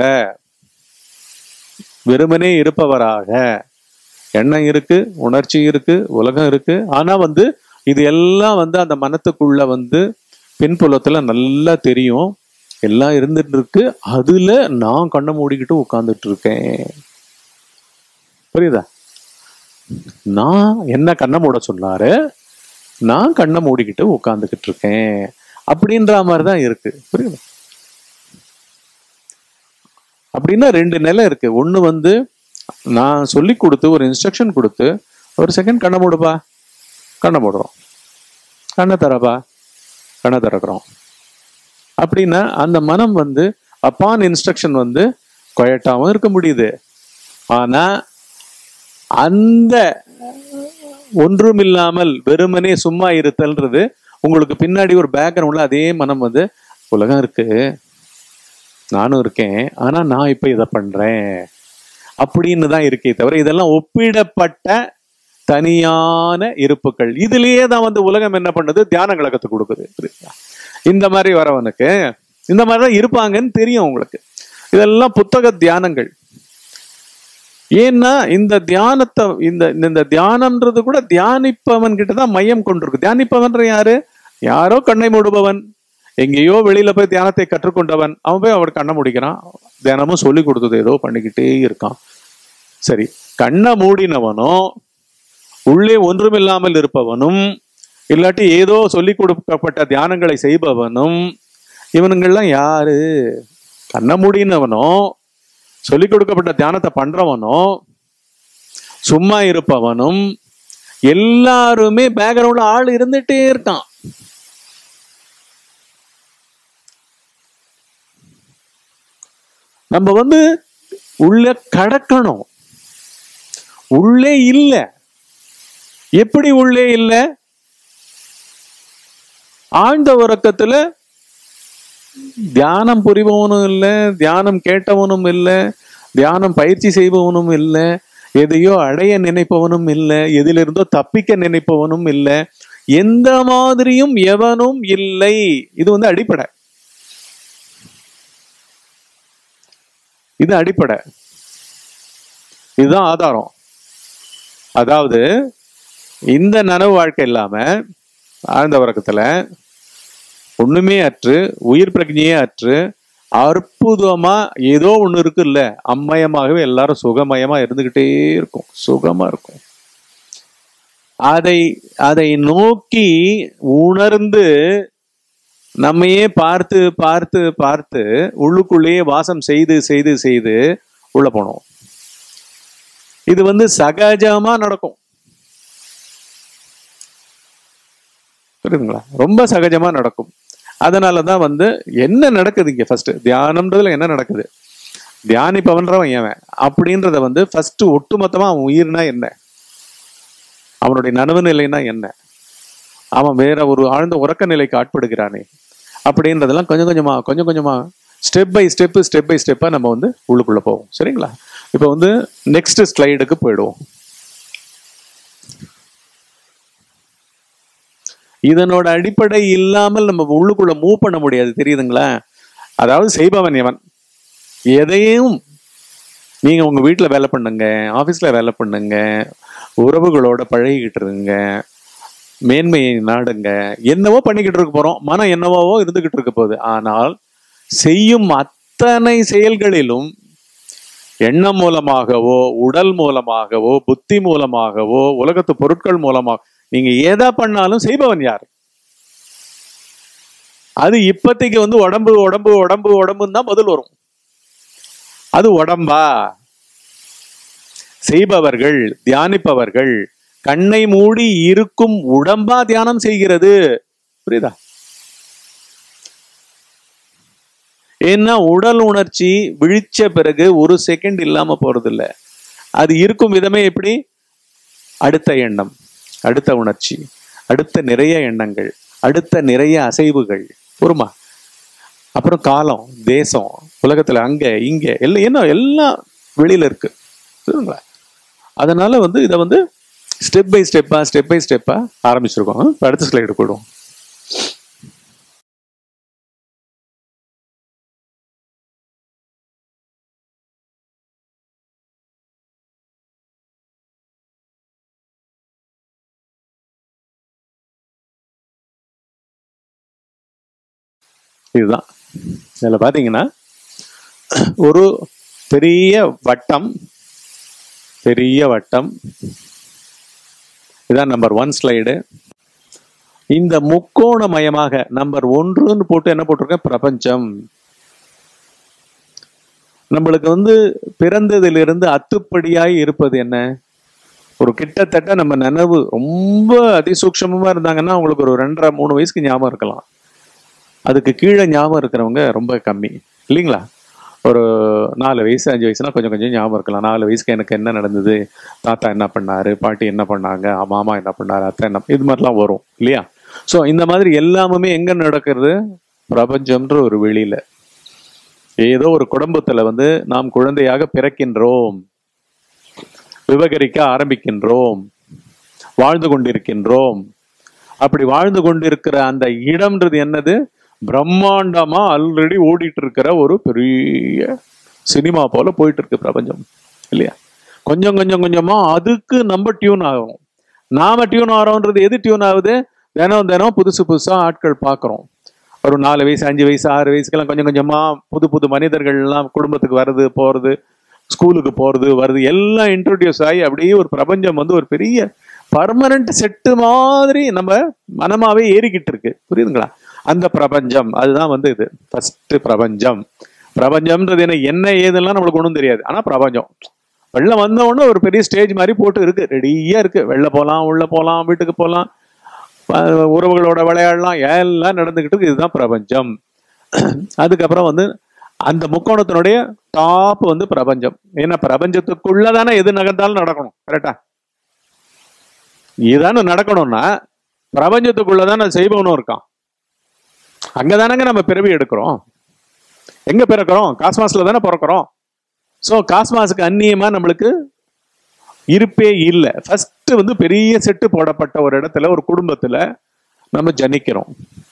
வெறுமனே இருப்பவராக எண்ணம் இருக்கு உணர்ச்சி இருக்கு உலகம் இருக்கு ஆனா வந்து இது எல்லாம் வந்து அந்த மனத்துக்குள்ள வந்து பின்புலத்துல நல்லா தெரியும் எல்லாம் இருந்துட்டு இருக்கு அதுல நான் கண்ணை மூடிக்கிட்டு உட்கார்ந்துட்டு இருக்கேன் புரியுதா நான் என்ன கண்ணை மூட சொன்னாரு நான் கண்ணை மூடிக்கிட்டு உட்கார்ந்துகிட்டு இருக்கேன் அப்படின்ற மாதிரி தான் இருக்கு புரியுதா அப்படின்னா ரெண்டு நிலை இருக்கு ஒண்ணு வந்து நான் சொல்லி கொடுத்து ஒரு இன்ஸ்ட்ரக்ஷன் கொடுத்து ஒரு செகண்ட் கண்ணை மூடுப்பா கண்ணை மூடுறோம் கண்ணை தரப்பா கண்ணை திறக்கிறோம் அப்படின்னா அந்த மனம் வந்து அப்பான் இன்ஸ்ட்ரக்ஷன் வந்து குயட்டாவும் இருக்க முடியுது ஆனா அந்த ஒன்றுமில்லாமல் வெறுமனே சும்மா இருத்தல்ன்றது உங்களுக்கு பின்னாடி ஒரு பேக்ரவுண்ட்ல அதே மனம் வந்து உலகம் இருக்கு நானும் இருக்கேன் ஆனா நான் இப்ப இதை பண்றேன் அப்படின்னு தான் இருக்கே தவிர இதெல்லாம் ஒப்பிடப்பட்ட தனியான இருப்புகள் இதுலயே தான் வந்து உலகம் என்ன பண்ணுது தியானங்களை கத்துக் கொடுக்குது புரியுதா? இந்த மாதிரி வரவனுக்கு இந்த மாதிரி தான் இருப்பாங்கன்னு தெரியும் உங்களுக்கு இதெல்லாம் புத்தக தியானங்கள் ஏன்னா இந்த தியானத்தை இந்த இந்த தியானம்ன்றது கூட தியானிப்பவன் கிட்ட தான் மையம் கொண்டிருக்கு தியானிப்பவன்ற யாரு யாரோ கண்ணை மூடுபவன் எங்கேயோ வெளியில போய் தியானத்தை கற்றுக்கொண்டவன் அவன் போய் அவர் கண்ணை முடிக்கிறான் தினமும் சொல்லி கொடுத்தது ஏதோ பண்ணிக்கிட்டே இருக்கான் சரி கண்ணை மூடினவனும் உள்ளே ஒன்றுமில்லாமல் இருப்பவனும் இல்லாட்டி ஏதோ சொல்லி கொடுக்கப்பட்ட தியானங்களை செய்பவனும் இவனுங்கள்லாம் யாரு கண்ணை மூடினவனோ சொல்லி கொடுக்கப்பட்ட தியானத்தை பண்றவனோ சும்மா இருப்பவனும் எல்லாருமே பேக்ரவுண்ட்ல ஆள் இருந்துட்டே இருக்கான் நம்ம வந்து உள்ள கடக்கணும் உள்ளே இல்ல எப்படி உள்ளே இல்ல ஆழ்ந்த உறக்கத்துல தியானம் புரிபவனும் இல்ல தியானம் கேட்டவனும் இல்ல தியானம் பயிற்சி செய்பவனும் இல்ல எதையோ அடைய நினைப்பவனும் இல்ல எதிலிருந்தோ தப்பிக்க நினைப்பவனும் இல்ல எந்த மாதிரியும் எவனும் இல்லை இது வந்து அடிப்படை இது அடிப்படை இதுதான் ஆதாரம் அதாவது இந்த நனவு வாழ்க்கை இல்லாம ஆழ்ந்த உறக்கத்துல ஒண்ணுமே அற்று உயிர் பிரஜையே அற்று அற்புதமா ஏதோ ஒண்ணு இருக்குல்ல அம்மயமாகவே எல்லாரும் சுகமயமா இருந்துகிட்டே இருக்கும் சுகமா இருக்கும் அதை அதை நோக்கி உணர்ந்து நம்மையே பார்த்து பார்த்து பார்த்து உள்ளுக்குள்ளேயே வாசம் செய்து செய்து செய்து உள்ள போனோம் இது வந்து சகஜமா நடக்கும் புரியுதுங்களா ரொம்ப சகஜமா நடக்கும் அதனாலதான் வந்து என்ன நடக்குது இங்க ஃபர்ஸ்ட் தியானம்ன்றதுல என்ன நடக்குது தியானிப்பவன்றவன் எவன் அப்படின்றத வந்து ஃபர்ஸ்ட் ஒட்டுமொத்தமா அவன் உயிர்னா என்ன அவனுடைய நனவு நிலைனா என்ன அவன் வேற ஒரு ஆழ்ந்த உறக்க நிலைக்கு ஆட்படுகிறானே அப்படின்றதெல்லாம் கொஞ்சம் கொஞ்சமா கொஞ்சம் கொஞ்சமா step by step step by ஸ்டெப்பா நம்ம வந்து உள்ளுக்குள்ள போவோம் சரிங்களா இப்போ வந்து நெக்ஸ்ட் ஸ்லைடுக்கு போயிடுவோம் இதனோட அடிப்படை இல்லாமல் நம்ம உள்ளுக்குள்ள மூவ் பண்ண முடியாது தெரியுதுங்களா அதாவது செய்பவன் எவன் எதையும் நீங்க உங்க வீட்டுல வேலை பண்ணுங்க ஆபீஸ்ல வேலை பண்ணுங்க உறவுகளோட பழகிக்கிட்டு இருங்க மேன்மையை நாடுங்க என்னவோ பண்ணிக்கிட்டு இருக்க போறோம் மனம் என்னவோ இருந்துகிட்டு இருக்க போகுது ஆனால் செய்யும் அத்தனை செயல்களிலும் எண்ணம் மூலமாகவோ உடல் மூலமாகவோ புத்தி மூலமாகவோ உலகத்து பொருட்கள் மூலமாக நீங்க எதை பண்ணாலும் செய்பவன் யார் அது இப்போதைக்கு வந்து உடம்பு உடம்பு உடம்பு உடம்புன்னு தான் பதில் வரும் அது உடம்பா செய்பவர்கள் தியானிப்பவர்கள் கண்ணை மூடி இருக்கும் உடம்பா தியானம் செய்கிறது புரியுதா ஏன்னா உடல் உணர்ச்சி விழிச்ச பிறகு ஒரு செகண்ட் இல்லாம போறது இல்ல அது இருக்கும் விதமே எப்படி அடுத்த எண்ணம் அடுத்த உணர்ச்சி அடுத்த நிறைய எண்ணங்கள் அடுத்த நிறைய அசைவுகள் பொறுமா அப்புறம் காலம் தேசம் உலகத்துல அங்க இங்க எல்லாம் என்ன எல்லாம் வெளியில இருக்கு புரியுதுங்களா அதனால வந்து இதை வந்து ஸ்டெப் பை ஸ்டெப்பா ஸ்டெப் பை ஸ்டெப்பா ஆரம்பிச்சிருக்கோம் இப்ப அடுத்த ஸ்லைடு போயிடுவோம் இதுதான் இதுல பாத்தீங்கன்னா ஒரு பெரிய வட்டம் பெரிய வட்டம் இதான் நம்பர் ஒன் ஸ்லைடு இந்த முக்கோணமயமாக நம்பர் ஒன்றுன்னு போட்டு என்ன போட்டிருக்கேன் பிரபஞ்சம் நம்மளுக்கு வந்து பிறந்ததிலிருந்து அத்துப்படியாய் இருப்பது என்ன ஒரு கிட்டத்தட்ட நம்ம நினைவு ரொம்ப அதிசூக்ஷமமா இருந்தாங்கன்னா அவங்களுக்கு ஒரு ரெண்டரை மூணு வயசுக்கு ஞாபகம் இருக்கலாம் அதுக்கு கீழே ஞாபகம் இருக்கிறவங்க ரொம்ப கம்மி இல்லைங்களா ஒரு நாலு வயசு அஞ்சு வயசுனா கொஞ்சம் கொஞ்சம் ஞாபகம் இருக்கலாம் நாலு வயசுக்கு எனக்கு என்ன நடந்தது தாத்தா என்ன பண்ணாரு பாட்டி என்ன பண்ணாங்க மாமா என்ன பண்ணாரு அத்தை என்ன இது மாதிரிலாம் வரும் இல்லையா ஸோ இந்த மாதிரி எல்லாமே எங்க நடக்கிறது பிரபஞ்சம்ன்ற ஒரு வெளியில ஏதோ ஒரு குடும்பத்துல வந்து நாம் குழந்தையாக பிறக்கின்றோம் விவகரிக்க ஆரம்பிக்கின்றோம் வாழ்ந்து கொண்டிருக்கின்றோம் அப்படி வாழ்ந்து கொண்டிருக்கிற அந்த இடம்ன்றது என்னது பிரம்மாண்டமா ஆல்ரெடி ஓடிட்டு இருக்கிற ஒரு பெரிய சினிமா போல போயிட்டு இருக்கு பிரபஞ்சம் இல்லையா கொஞ்சம் கொஞ்சம் கொஞ்சமா அதுக்கு நம்ம டியூன் ஆகும் நாம டியூன் ஆகிறோன்றது எது டியூன் ஆகுது தினம் தினம் புதுசு புதுசா ஆட்கள் பார்க்குறோம் ஒரு நாலு வயசு அஞ்சு வயசு ஆறு வயசுக்கெல்லாம் கொஞ்சம் கொஞ்சமா புது புது மனிதர்கள் எல்லாம் குடும்பத்துக்கு வருது போறது ஸ்கூலுக்கு போறது வருது எல்லாம் இன்ட்ரோடியூஸ் ஆகி அப்படியே ஒரு பிரபஞ்சம் வந்து ஒரு பெரிய பர்மனன்ட் செட்டு மாதிரி நம்ம மனமாவே ஏறிக்கிட்டு இருக்கு புரியுதுங்களா அந்த பிரபஞ்சம் அதுதான் வந்து இது ஃபர்ஸ்ட் பிரபஞ்சம் பிரபஞ்சம்ன்றது என்ன என்ன ஏதெல்லாம் நம்மளுக்கு ஒன்றும் தெரியாது ஆனா பிரபஞ்சம் வெளில வந்த உடனே ஒரு பெரிய ஸ்டேஜ் மாதிரி போட்டு இருக்கு ரெடியா இருக்கு வெளில போகலாம் உள்ள போகலாம் வீட்டுக்கு போகலாம் அஹ் உறவுகளோட விளையாடலாம் எல்லாம் நடந்துகிட்டு இருக்கு இதுதான் பிரபஞ்சம் அதுக்கப்புறம் வந்து அந்த முக்கோணத்தினுடைய டாப் வந்து பிரபஞ்சம் ஏன்னா பிரபஞ்சத்துக்குள்ளதானே எது நகர்ந்தாலும் நடக்கணும் கரெக்டா இதுதானே நடக்கணும்னா பிரபஞ்சத்துக்குள்ளதானே செய்பவனும் இருக்கான் அங்கதானங்க நம்ம பிறவி எடுக்கிறோம் எங்க பிறக்கிறோம் காஸ்மாஸ்ல தானே பிறக்கிறோம் ஸோ காஸ்மாஸுக்கு அந்நியமா நம்மளுக்கு இருப்பே இல்லை ஃபர்ஸ்ட் வந்து பெரிய செட்டு போடப்பட்ட ஒரு இடத்துல ஒரு குடும்பத்துல நம்ம ஜனிக்கிறோம்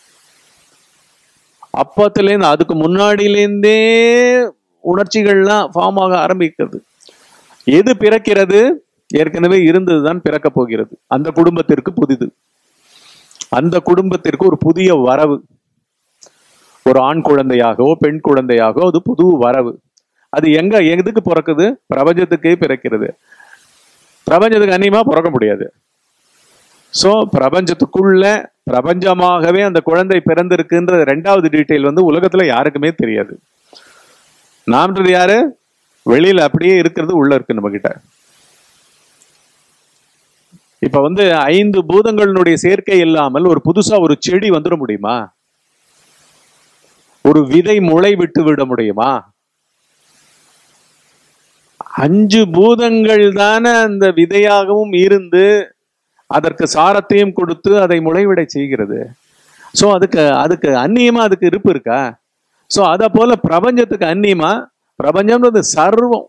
அப்பத்துலேருந்து அதுக்கு முன்னாடியிலேருந்தே உணர்ச்சிகள்லாம் ஃபார்ம் ஆக ஆரம்பிக்கிறது எது பிறக்கிறது ஏற்கனவே இருந்ததுதான் பிறக்க போகிறது அந்த குடும்பத்திற்கு புதிது அந்த குடும்பத்திற்கு ஒரு புதிய வரவு ஒரு ஆண் குழந்தையாகவோ பெண் குழந்தையாகவோ அது புது வரவு அது எங்க எதுக்கு பிறக்குது பிரபஞ்சத்துக்கே பிறக்கிறது பிரபஞ்சத்துக்கு அந்நியமா பிறக்க முடியாது சோ பிரபஞ்சத்துக்குள்ள பிரபஞ்சமாகவே அந்த குழந்தை பிறந்திருக்குன்ற ரெண்டாவது டீட்டெயில் வந்து உலகத்துல யாருக்குமே தெரியாது நாம்ன்றது யாரு வெளியில அப்படியே இருக்கிறது உள்ள இருக்கு நம்ம கிட்ட இப்ப வந்து ஐந்து பூதங்களினுடைய சேர்க்கை இல்லாமல் ஒரு புதுசா ஒரு செடி வந்துட முடியுமா ஒரு விதை முளை விட்டு விட முடியுமா அஞ்சு பூதங்கள் தானே அந்த விதையாகவும் இருந்து அதற்கு சாரத்தையும் கொடுத்து அதை முளைவிட செய்கிறது சோ அதுக்கு அதுக்கு அந்நியமா அதுக்கு இருப்பு இருக்கா சோ அத போல பிரபஞ்சத்துக்கு அந்நியமா பிரபஞ்சம்ன்றது சர்வம்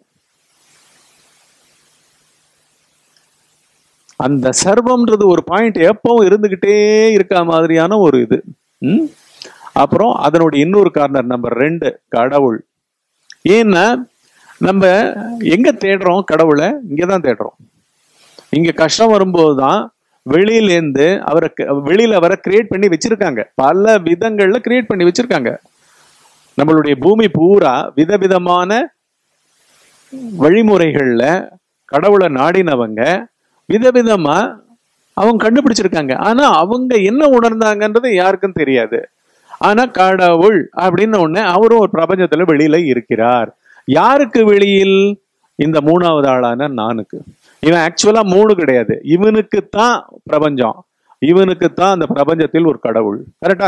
அந்த சர்வம்ன்றது ஒரு பாயிண்ட் எப்பவும் இருந்துகிட்டே இருக்க மாதிரியான ஒரு இது ம்? அப்புறம் அதனுடைய இன்னொரு கார்னர் நம்பர் ரெண்டு கடவுள் ஏன்னா நம்ம எங்க தேடுறோம் கடவுளை இங்கதான் தேடுறோம் இங்க கஷ்டம் வரும்போது தான் வெளியிலேருந்து அவரை க- வெளியில அவரை கிரியேட் பண்ணி வச்சிருக்காங்க பல விதங்கள்ல கிரியேட் பண்ணி வச்சிருக்காங்க நம்மளுடைய பூமி பூரா விதவிதமான வழிமுறைகள்ல கடவுளை நாடினவங்க விதவிதமா அவங்க கண்டுபிடிச்சிருக்காங்க ஆனா அவங்க என்ன உணர்ந்தாங்கன்றது யாருக்கும் தெரியாது ஆனா கடவுள் அப்படின்னு ஒண்ணு அவரும் ஒரு பிரபஞ்சத்துல வெளியில இருக்கிறார் யாருக்கு வெளியில் இந்த மூணாவது ஆளான நானுக்கு இவன் ஆக்சுவலா மூணு கிடையாது இவனுக்கு தான் பிரபஞ்சம் இவனுக்கு தான் அந்த பிரபஞ்சத்தில் ஒரு கடவுள் கரெக்டா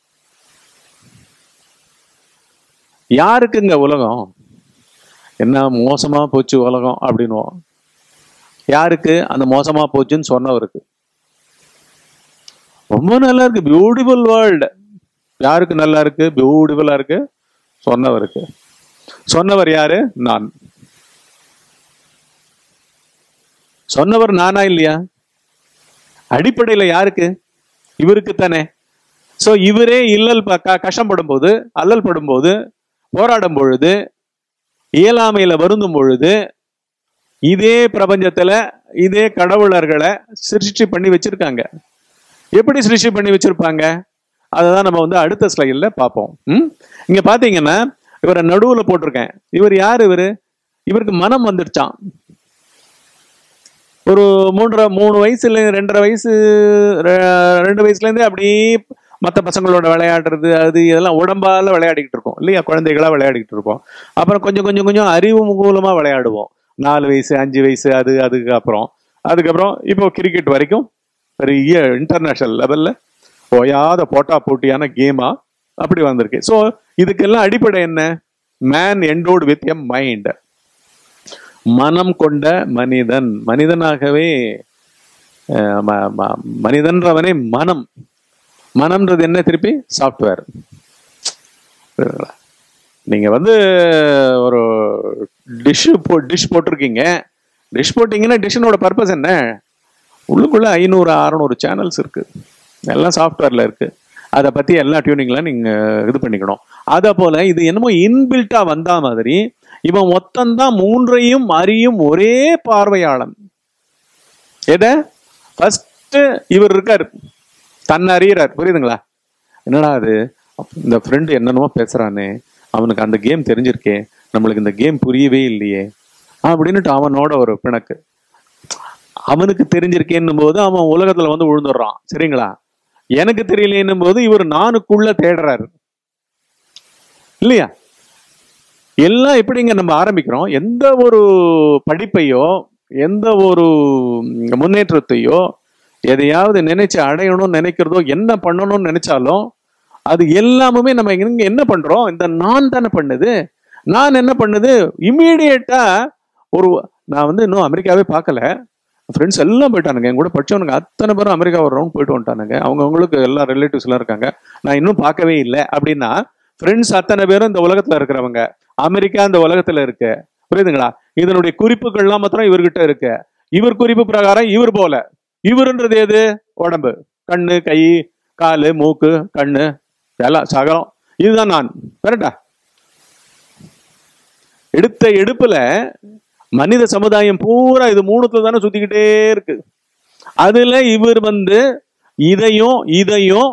யாருக்குங்க உலகம் என்ன மோசமா போச்சு உலகம் அப்படின்னுவோம் யாருக்கு அந்த மோசமா போச்சுன்னு சொன்னவருக்கு ரொம்ப நல்லா இருக்கு பியூட்டிஃபுல் வேர்ல்டு யாருக்கு நல்லா இருக்கு பியூட்டிஃபுல்லா இருக்கு சொன்னவருக்கு சொன்னவர் யாரு நான் சொன்னவர் நானா இல்லையா அடிப்படையில யாருக்கு இவருக்கு தானே சோ இவரே இல்லல் ப- க- கஷ்டப்படும் போது அல்லல் படும்போது போராடும் பொழுது இயலாமையில வருந்தும் பொழுது இதே பிரபஞ்சத்துல இதே கடவுளர்களை சிருஷ்டி பண்ணி வச்சிருக்காங்க எப்படி சிருஷ்டி பண்ணி வச்சிருப்பாங்க அததான் நம்ம வந்து அடுத்த ஸ்லைட்ல பார்ப்போம் ம்? இங்க பாத்தீங்கன்னா இவரை நடுவுல போட்டிருக்கேன் இவர் யார் இவரு இவருக்கு மனம் வந்துடுச்சான் ஒரு மூன்றரை மூணு வயசுல ரெண்டரை வயசு ரெ- ரெண்டு வயசுல இருந்தே அப்படியே மற்ற பசங்களோட விளையாடுறது அது இதெல்லாம் உடம்பால விளையாடிக்கிட்டு இருக்கோம் இல்லையா குழந்தைகளா விளையாடிக்கிட்டு இருப்போம் அப்புறம் கொஞ்சம் கொஞ்சம் கொஞ்சம் அறிவு மூலமா விளையாடுவோம் நாலு வயசு அஞ்சு வயசு அது அதுக்கு அப்புறம் அதுக்கப்புறம் இப்போ கிரிக்கெட் வரைக்கும் பெரிய இன்டர்நேஷனல் லெவல்ல ஓயாத போட்டா போட்டியான கேமா அப்படி வந்திருக்கு ஸோ இதுக்கெல்லாம் அடிப்படை என்ன man endowed with a mind மனம் கொண்ட மனிதன் மனிதனாகவே அஹ், ம- ம- மனிதன்றவனே மனம் மனம்ன்றது என்ன திருப்பி சாஃப்ட்வேர் நீங்க வந்து ஒரு டிஷ் போ டிஷ் போட்டிருக்கீங்க டிஷ் போட்டீங்கன்னா டிஷ்ஷனோட பர்பஸ் என்ன உள்ளுக்குள்ள ஐநூறு அறநூறு சேனல்ஸ் இருக்கு எல்லாம் சாஃப்ட்வேர்ல இருக்கு அதை பத்தி எல்லா டியூனிங்லாம் நீங்க இது பண்ணிக்கணும் அத போல இது என்னமோ இன்பில்ட்டா வந்தா மாதிரி இவன் மொத்தம்தான் மூன்றையும் அறியும் ஒரே பார்வையாளன் எத ஃபர்ஸ்ட் இவர் இருக்காரு தன்னை அறியறார் புரியுதுங்களா என்னடா அது இந்த ஃப்ரெண்டு என்னென்னமோ பேசுறானே அவனுக்கு அந்த கேம் தெரிஞ்சிருக்கே நம்மளுக்கு இந்த கேம் புரியவே இல்லையே அப்படின்னுட்டு அவனோட ஒரு பிணக்கு அவனுக்கு தெரிஞ்சிருக்கேன்னும் போது அவன் உலகத்துல வந்து விழுந்துடுறான் சரிங்களா எனக்கு தெரியலேன்னும் போது இவர் நானுக்குள்ள தேடுறாரு இல்லையா எல்லாம் எப்படிங்க நம்ம ஆரம்பிக்கிறோம் எந்த ஒரு படிப்பையோ எந்த ஒரு முன்னேற்றத்தையோ எதையாவது நினைச்சு அடையணும்னு நினைக்கிறதோ என்ன பண்ணணும்னு நினைச்சாலும் அது எல்லாமுமே நம்ம இங்க என்ன பண்றோம் இந்த நான் தானே பண்ணுது நான் என்ன பண்ணுது இம்மீடியட்டா ஒரு நான் வந்து இன்னும் அமெரிக்காவே பார்க்கல ஃப்ரெண்ட்ஸ் எல்லாம் போயிட்டானுங்க என் கூட படிச்சவனுங்க அத்தனை பேரும் அமெரிக்கா ஒரு ரவுண்ட் போயிட்டு வந்துட்டானுங்க அவங்கவுங்களுக்கு எல்லா ரிலேட்டிவ்ஸ் எல்லாம் இருக்காங்க நான் இன்னும் பார்க்கவே இல்லை அப்படின்னா ஃப்ரெண்ட்ஸ் அத்தனை பேரும் இந்த உலகத்துல இருக்கிறவங்க அமெரிக்கா இந்த உலகத்துல இருக்கு புரியுதுங்களா இதனுடைய குறிப்புகள்லாம் மாத்திரம் இவர்கிட்ட இருக்கு இவர் குறிப்பு பிரகாரம் இவர் போல இவருன்றது எது உடம்பு கண்ணு கை காலு மூக்கு கண்ணு எல்லாம் சகலம் இதுதான் நான் கரெக்டா எடுத்த எடுப்புல மனித சமுதாயம் பூரா இது மூணுத்துல தானே சுத்திக்கிட்டே இருக்கு அதுல இவர் வந்து இதையும் இதையும்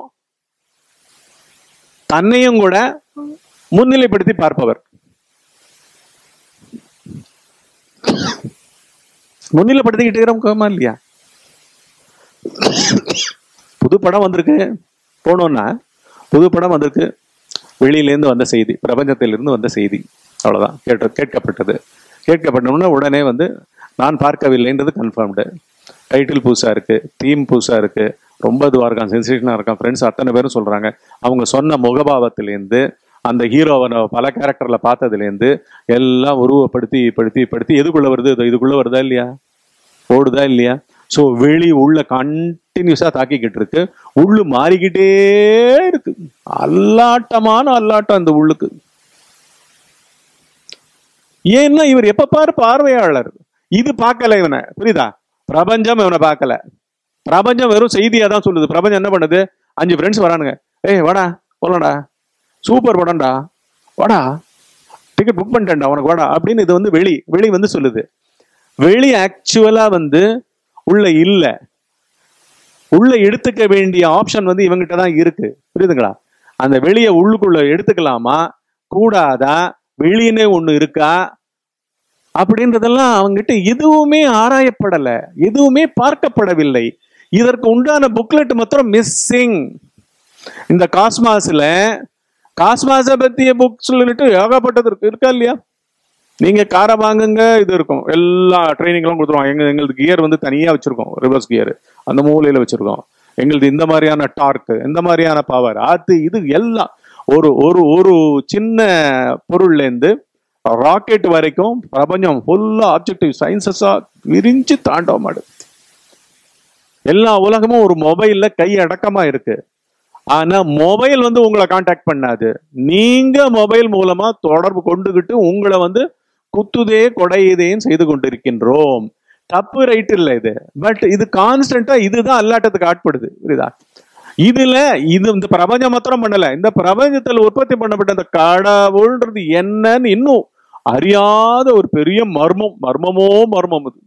தன்னையும் கூட முன்னிலைப்படுத்தி பார்ப்பவர் முன்னிலைப்படுத்திக்கிட்டு இருக்கிறோமா இல்லையா புது படம் வந்திருக்கு போனோம்னா புது படம் வந்திருக்கு வெளியிலேருந்து வந்த செய்தி பிரபஞ்சத்திலிருந்து வந்த செய்தி அவ்வளவுதான் கேட்ட கேட்கப்பட்டது கேட்கப்பட்டோம்னா உடனே வந்து நான் பார்க்கவில்லைன்றது கன்ஃபார்ம்டு டைட்டில் புதுசா இருக்கு தீம் புதுசா இருக்கு ரொம்ப இதுவாக இருக்கான் சென்சேஷனாக இருக்கான் ஃப்ரெண்ட்ஸ் அத்தனை பேரும் சொல்றாங்க அவங்க சொன்ன முகபாவத்திலேருந்து அந்த ஹீரோவை நான் பல கேரக்டர்ல பார்த்ததுலேருந்து எல்லாம் உருவப்படுத்தி படுத்தி படுத்தி எதுக்குள்ள வருது இது இதுக்குள்ள வருதா இல்லையா ஓடுதா இல்லையா ஸோ வெளி உள்ள கண்டினியூஸா தாக்கிக்கிட்டு இருக்கு உள்ளு மாறிக்கிட்டே இருக்கு அல்லாட்டமான அல்லாட்டம் அந்த உள்ளுக்கு ஏன்னா இவர் எப்ப பாரு பார்வையாளர் இது பார்க்கல இவனை புரியுதா பிரபஞ்சம் இவனை பார்க்கல பிரபஞ்சம் வெறும் செய்தியா தான் சொல்லுது பிரபஞ்சம் என்ன பண்ணுது அஞ்சு ஃப்ரெண்ட்ஸ் வரானுங்க ஏய் வாடா போலடா சூப்பர் படம்டா வாடா டிக்கெட் புக் பண்ணிட்டேன்டா உனக்கு வாடா அப்படின்னு இது வந்து வெளி வெளி வந்து சொல்லுது வெளி ஆக்சுவலா வந்து உள்ள இல்ல உள்ள எடுத்துக்க வேண்டிய ஆப்ஷன் வந்து இவங்கிட்ட தான் இருக்கு புரியுதுங்களா அந்த வெளிய உள்ளுக்குள்ள எடுத்துக்கலாமா கூடாதா வெளியினே ஒண்ணு இருக்கா அப்படின்றதெல்லாம் அவங்ககிட்ட எதுவுமே ஆராயப்படல எதுவுமே பார்க்கப்படவில்லை இதற்கு உண்டான புக்லெட் மாத்திரம் மிஸ்ஸிங் இந்த காஸ்மாஸ்ல காஸ்மாஸை பத்திய புக் சொல்லிட்டு ஏகப்பட்டது இருக்கு இருக்கா இல்லையா நீங்க காரை வாங்குங்க இது இருக்கும் எல்லா ட்ரைனிங்லாம் கொடுத்துருவோம் எங்க எங்களுக்கு கியர் வந்து தனியா வச்சிருக்கோம் ரிவர்ஸ் கியர் அந்த மூலையில வச்சிருக்கோம் எங்களுது இந்த மாதிரியான டார்க் இந்த மாதிரியான பவர் அது இது எல்லாம் ஒரு ஒரு ஒரு சின்ன பொருள்ல இருந்து ராக்கெட் வரைக்கும் பிரபஞ்சம் ஃபுல்லா ஆப்ஜெக்டிவ் சயின்சஸா விரிஞ்சு தாண்டவ மாடு எல்லா உலகமும் ஒரு மொபைல்ல கை அடக்கமா இருக்கு ஆனா மொபைல் வந்து உங்களை காண்டாக்ட் பண்ணாது நீங்க மொபைல் மூலமா தொடர்பு கொண்டுகிட்டு உங்களை வந்து குத்துதே கொடையுதேன்னு செய்து கொண்டிருக்கின்றோம் தப்பு ரைட் இல்ல இது பட் இது கான்ஸ்டன்டா இதுதான் அல்லாட்டத்துக்கு ஆட்படுது புரியுதா இதுல இது இந்த பிரபஞ்சம் மாத்திரம் பண்ணல இந்த பிரபஞ்சத்துல உற்பத்தி பண்ணப்பட்ட இந்த கடவுள்ன்றது என்னன்னு இன்னும் அறியாத ஒரு பெரிய மர்மம் மர்மமோ மர்மம் இது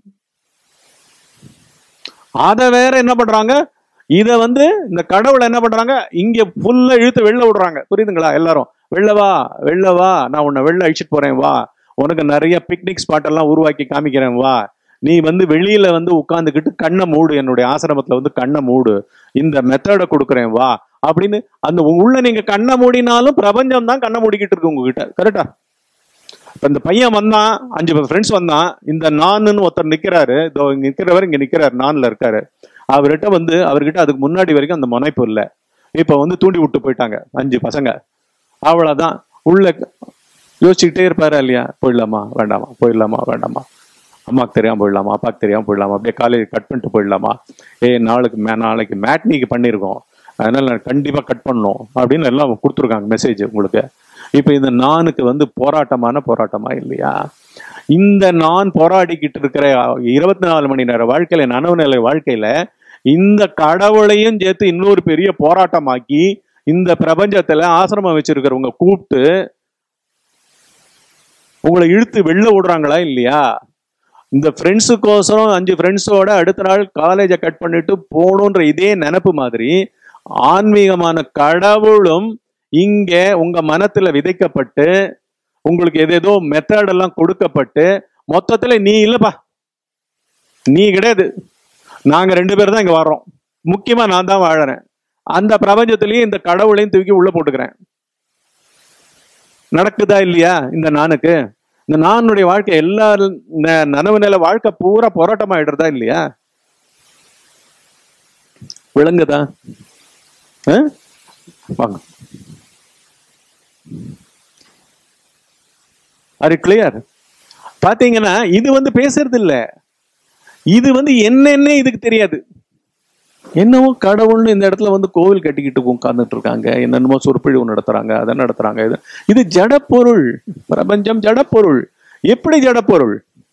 அத வேற என்ன பண்றாங்க இத வந்து இந்த கடவுளை என்ன பண்றாங்க இங்க ஃபுல்லா இழுத்து வெளில விடுறாங்க புரியுதுங்களா எல்லாரும் வெளில வா வெளில வா நான் உன்னை வெளில அழிச்சிட்டு போறேன் வா உனக்கு நிறைய பிக்னிக் ஸ்பாட் எல்லாம் உருவாக்கி காமிக்கிறேன் வா நீ வந்து வெளியில வந்து உட்காந்துக்கிட்டு கண்ணை மூடு என்னுடைய ஆசிரமத்துல வந்து கண்ணை மூடு இந்த மெத்தடை கொடுக்குறேன் வா அப்படின்னு அந்த உள்ள நீங்க கண்ணை மூடினாலும் பிரபஞ்சம் தான் கண்ணை மூடிக்கிட்டு இருக்கு உங்ககிட்ட கரெக்டா இப்ப இந்த பையன் வந்தான் அஞ்சு ஃப்ரெண்ட்ஸ் வந்தான் இந்த நான்னு ஒருத்தர் நிக்கிறாரு இதோ இங்க நிக்கிறவர் இங்க நிக்கிறாரு நான்ல இருக்காரு அவர்கிட்ட வந்து அவர்கிட்ட அதுக்கு முன்னாடி வரைக்கும் அந்த முனைப்பு இல்லை இப்ப வந்து தூண்டி விட்டு போயிட்டாங்க அஞ்சு பசங்க அவ்வளவுதான் உள்ள யோசிச்சுக்கிட்டே இருப்பாரா இல்லையா போயிடலாமா வேண்டாமா போயிடலாமா வேண்டாமா அம்மாக்கு தெரியாம போயிடலாமா அப்பாக்கு தெரியாம போயிடலாமா அப்படியே காலேஜ் கட் பண்ணிட்டு போயிடலாமா ஏய் நாளைக்கு மே நாளைக்கு மேட்னிக்கு பண்ணியிருக்கோம் அதனால நான் கண்டிப்பா கட் பண்ணணும் அப்படின்னு எல்லாம் கொடுத்துருக்காங்க மெசேஜ் உங்களுக்கு இப்ப இந்த நானுக்கு வந்து போராட்டமான போராட்டமா இல்லையா இந்த நான் போராடிக்கிட்டு இருக்கிற இருபத்தி நாலு மணி நேர வாழ்க்கையில நனவு நிலை வாழ்க்கையில இந்த கடவுளையும் சேர்த்து இன்னொரு பெரிய போராட்டமாக்கி இந்த பிரபஞ்சத்துல ஆசிரமம் வச்சிருக்கிறவங்க கூப்பிட்டு உங்களை இழுத்து வெளில விடுறாங்களா இல்லையா இந்த ஃப்ரெண்ட்ஸுக்கோசரம் அஞ்சு ஃப்ரெண்ட்ஸோட அடுத்த நாள் காலேஜை கட் பண்ணிட்டு போகணுன்ற இதே நினப்பு மாதிரி ஆன்மீகமான கடவுளும் இங்க உங்க மனத்துல விதைக்கப்பட்டு உங்களுக்கு எதேதோ மெத்தட் எல்லாம் கொடுக்கப்பட்டு மொத்தத்துல நீ இல்லப்பா நீ கிடையாது நாங்க ரெண்டு பேரும் தான் இங்க வர்றோம் முக்கியமா நான் தான் வாழறேன் அந்த பிரபஞ்சத்திலயும் இந்த கடவுளையும் தூக்கி உள்ள போட்டுக்கிறேன் நடக்குதா இல்லையா இந்த நானுக்கு இந்த நானுடைய வாழ்க்கை எல்லா ந- நனவு நில வாழ்க்கை பூரா போராட்டமாயிடுறதா இல்லையா விளங்குதா ஆ? வாங்க ஆர் கிளியர் பாத்தீங்கன்னா இது வந்து பேசுறது இல்ல இது வந்து என்னன்னே இதுக்கு தெரியாது என்னவோ கடவுள்னு இந்த இடத்துல வந்து கோவில் கட்டிக்கிட்டு உட்கார்ந்துட்டு இருக்காங்க என்னென்னமோ சொற்பொழிவு நடத்துறாங்க அதை நடத்துறாங்க இது இது ஜடப்பொருள் பிரபஞ்சம் ஜடப்பொருள் எப்படி ஜடப்பொருள்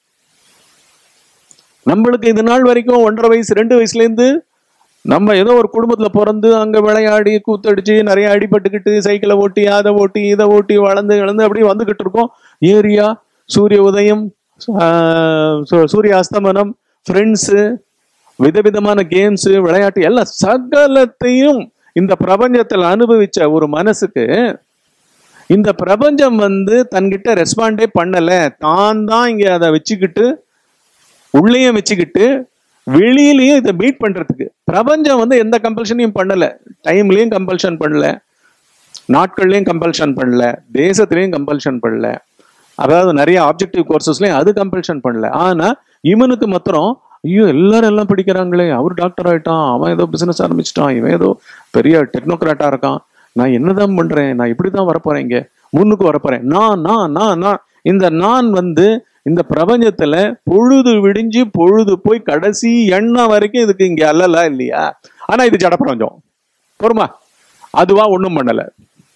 நம்மளுக்கு இது நாள் வரைக்கும் ஒன்றரை வயசு ரெண்டு வயசுல இருந்து நம்ம ஏதோ ஒரு குடும்பத்துல பிறந்து அங்க விளையாடி கூத்தடிச்சு நிறைய அடிபட்டுக்கிட்டு சைக்கிளை ஓட்டி அதை ஓட்டி இதை ஓட்டி வளர்ந்து வளர்ந்து அப்படியே வந்துகிட்டு இருக்கோம் ஏரியா சூரிய உதயம் ஆஹ் சூ- சூரிய அஸ்தமனம் ஃப்ரெண்ட்ஸு விதவிதமான கேம்ஸ் விளையாட்டு எல்லாம் சகலத்தையும் இந்த பிரபஞ்சத்தில் அனுபவிச்ச ஒரு மனசுக்கு இந்த பிரபஞ்சம் வந்து தன்கிட்ட ரெஸ்பாண்டே பண்ணல தான் தான் இங்க அதை வச்சுக்கிட்டு உள்ளேயும் வச்சுக்கிட்டு வெளியிலயும் இதை மீட் பண்றதுக்கு பிரபஞ்சம் வந்து எந்த கம்பல்ஷனையும் பண்ணல டைம்லயும் கம்பல்ஷன் பண்ணல நாட்கள்லயும் கம்பல்ஷன் பண்ணல தேசத்திலையும் கம்பல்ஷன் பண்ணல அதாவது நிறைய ஆப்ஜெக்டிவ் கோர்சஸ்லயும் அது கம்பல்ஷன் பண்ணல ஆனா இவனுக்கு மாத்திரம் ஐயோ எல்லாரும் எல்லாம் படிக்கிறாங்களே அவர் டாக்டர் ஆயிட்டான் அவன் ஏதோ பிசினஸ் ஆரம்பிச்சிட்டான் இவன் ஏதோ பெரிய டெக்னோக்ராட்டா இருக்கான் நான் என்னதான் பண்றேன் நான் இப்படிதான் வரப்போறேன் இங்க முன்னுக்கு வரப்போறேன் நான் நான் நான் நான் இந்த நான் வந்து இந்த பிரபஞ்சத்துல பொழுது விடிஞ்சு பொழுது போய் கடைசி எண்ணம் வரைக்கும் இதுக்கு இங்க அல்லலா இல்லையா ஆனா இது ஜட பிரபஞ்சம் பொறுமா அதுவா ஒண்ணும் பண்ணல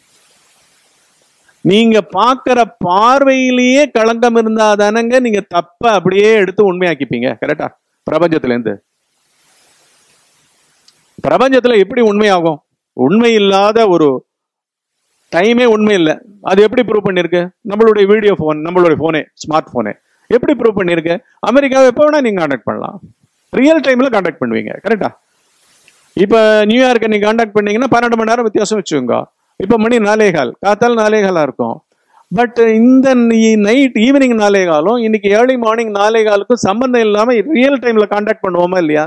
நீங்க பாக்குற பார்வையிலேயே களங்கம் இருந்தா தானங்க நீங்க தப்ப அப்படியே எடுத்து உண்மையாக்கிப்பீங்க கரெக்டா பிரபஞ்சத்துல இருந்து பிரபஞ்சத்துல எப்படி உண்மையாகும் உண்மை இல்லாத ஒரு டைமே உண்மை இல்லை அது எப்படி ப்ரூவ் பண்ணிருக்கு நம்மளுடைய வீடியோ ஃபோன் நம்மளுடைய ஃபோனே ஸ்மார்ட் ஃபோனே எப்படி ப்ரூவ் பண்ணிருக்கு அமெரிக்காவை எப்போ வேணா நீங்க கான்டாக்ட் பண்ணலாம் ரியல் டைம்ல கான்டாக்ட் பண்ணுவீங்க கரெக்டா இப்போ நியூயார்க்கை நீங்க கான்டாக்ட் பண்ணீங்கன்னா பன்னெண்டு மணி நேரம் வித்தியாசம் வச்சுக்கோங்க இப்போ மணி நாலே கால் காத்தால் நாலே காலா இருக்கும் பட் இந்த நைட் ஈவினிங் நாலே காலம் இன்னைக்கு ஏர்லி மார்னிங் நாலே காலுக்கும் சம்பந்தம் இல்லாம ரியல் டைம்ல கான்டாக்ட் பண்ணுவோமா இல்லையா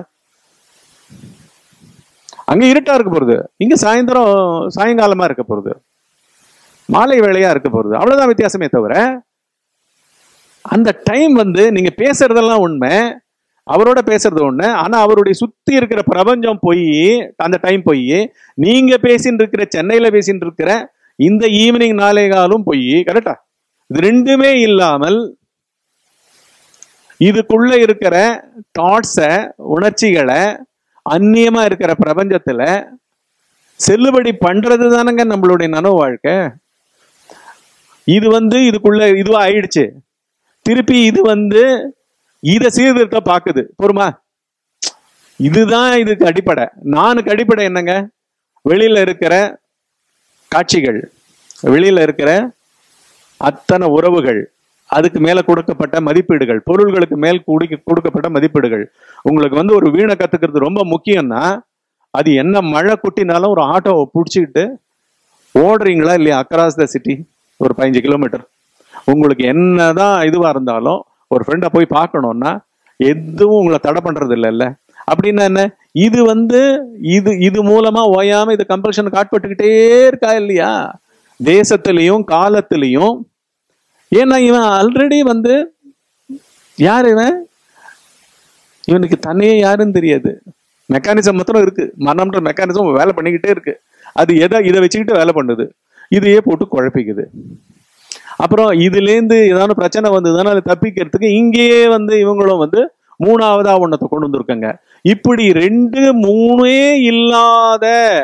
அங்க இருட்டா இருக்க போறது இங்க சாயந்தரம் சாயங்காலமா இருக்க போறது மாலை வேளையா இருக்க போறது அவ்வளவுதான் வித்தியாசமே தவிர அந்த டைம் வந்து நீங்க பேசுறதெல்லாம் உண்மை அவரோட பேசுறது ஒண்ணு ஆனா அவருடைய சுத்தி இருக்கிற பிரபஞ்சம் போய் அந்த டைம் போய் நீங்க பேசின்னு இருக்கிற சென்னையில பேசின்னு இருக்கிற இந்த ஈவினிங் நாளே காலும் போய் கரெக்டா இது ரெண்டுமே இல்லாமல் இதுக்குள்ள இருக்கிற தாட்ஸ உணர்ச்சிகளை அந்நியமா இருக்கிற பிரபஞ்சத்துல செல்லுபடி பண்றது தானங்க நம்மளுடைய நனவு வாழ்க்கை இது வந்து இதுக்குள்ள இதுவா ஆயிடுச்சு திருப்பி இது வந்து இதை சீர்திருத்த பாக்குது பொறுமா இதுதான் இதுக்கு அடிப்படை நானுக்கு அடிப்படை என்னங்க வெளியில இருக்கிற காட்சிகள் வெளியில இருக்கிற அத்தனை உறவுகள் அதுக்கு மேல கொடுக்கப்பட்ட மதிப்பீடுகள் பொருள்களுக்கு மேல் குடிக்க கொடுக்கப்பட்ட மதிப்பீடுகள் உங்களுக்கு வந்து ஒரு வீணை கத்துக்கிறது ரொம்ப முக்கியம்னா அது என்ன மழை குட்டினாலும் ஒரு ஆட்டோவை பிடிச்சிக்கிட்டு ஓடுறீங்களா இல்லையா அக்ராஸ் த சிட்டி ஒரு பதினஞ்சு கிலோமீட்டர் உங்களுக்கு என்னதான் இதுவா இருந்தாலும் ஒரு ஃப்ரெண்டை போய் பார்க்கணும்னா எதுவும் உங்களை தடை பண்றது இல்லைல்ல அப்படின்னா என்ன இது வந்து இது இது மூலமா ஓயாம இது கம்பல்ஷனுக்கு ஆட்பட்டுக்கிட்டே இருக்கா இல்லையா தேசத்திலையும் காலத்திலையும் ஏன்னா இவன் ஆல்ரெடி வந்து யார் இவன் இவனுக்கு தன்னையே யாருன்னு தெரியாது மெக்கானிசம் மாத்திரம் இருக்கு மனம்ன்ற மெக்கானிசம் வேலை பண்ணிக்கிட்டே இருக்கு அது எதை இதை வச்சுக்கிட்டு வேலை பண்ணுது இதையே போட்டு குழப்பிக்குது அப்புறம் இதுலேருந்து ஏதாவது பிரச்சனை வந்ததுன்னா அதை தப்பிக்கிறதுக்கு இங்கேயே வந்து இவங்களும் வந்து மூணாவதா ஒன்றத்தை கொண்டு வந்திருக்காங்க இப்படி ரெண்டு மூணே இல்லாத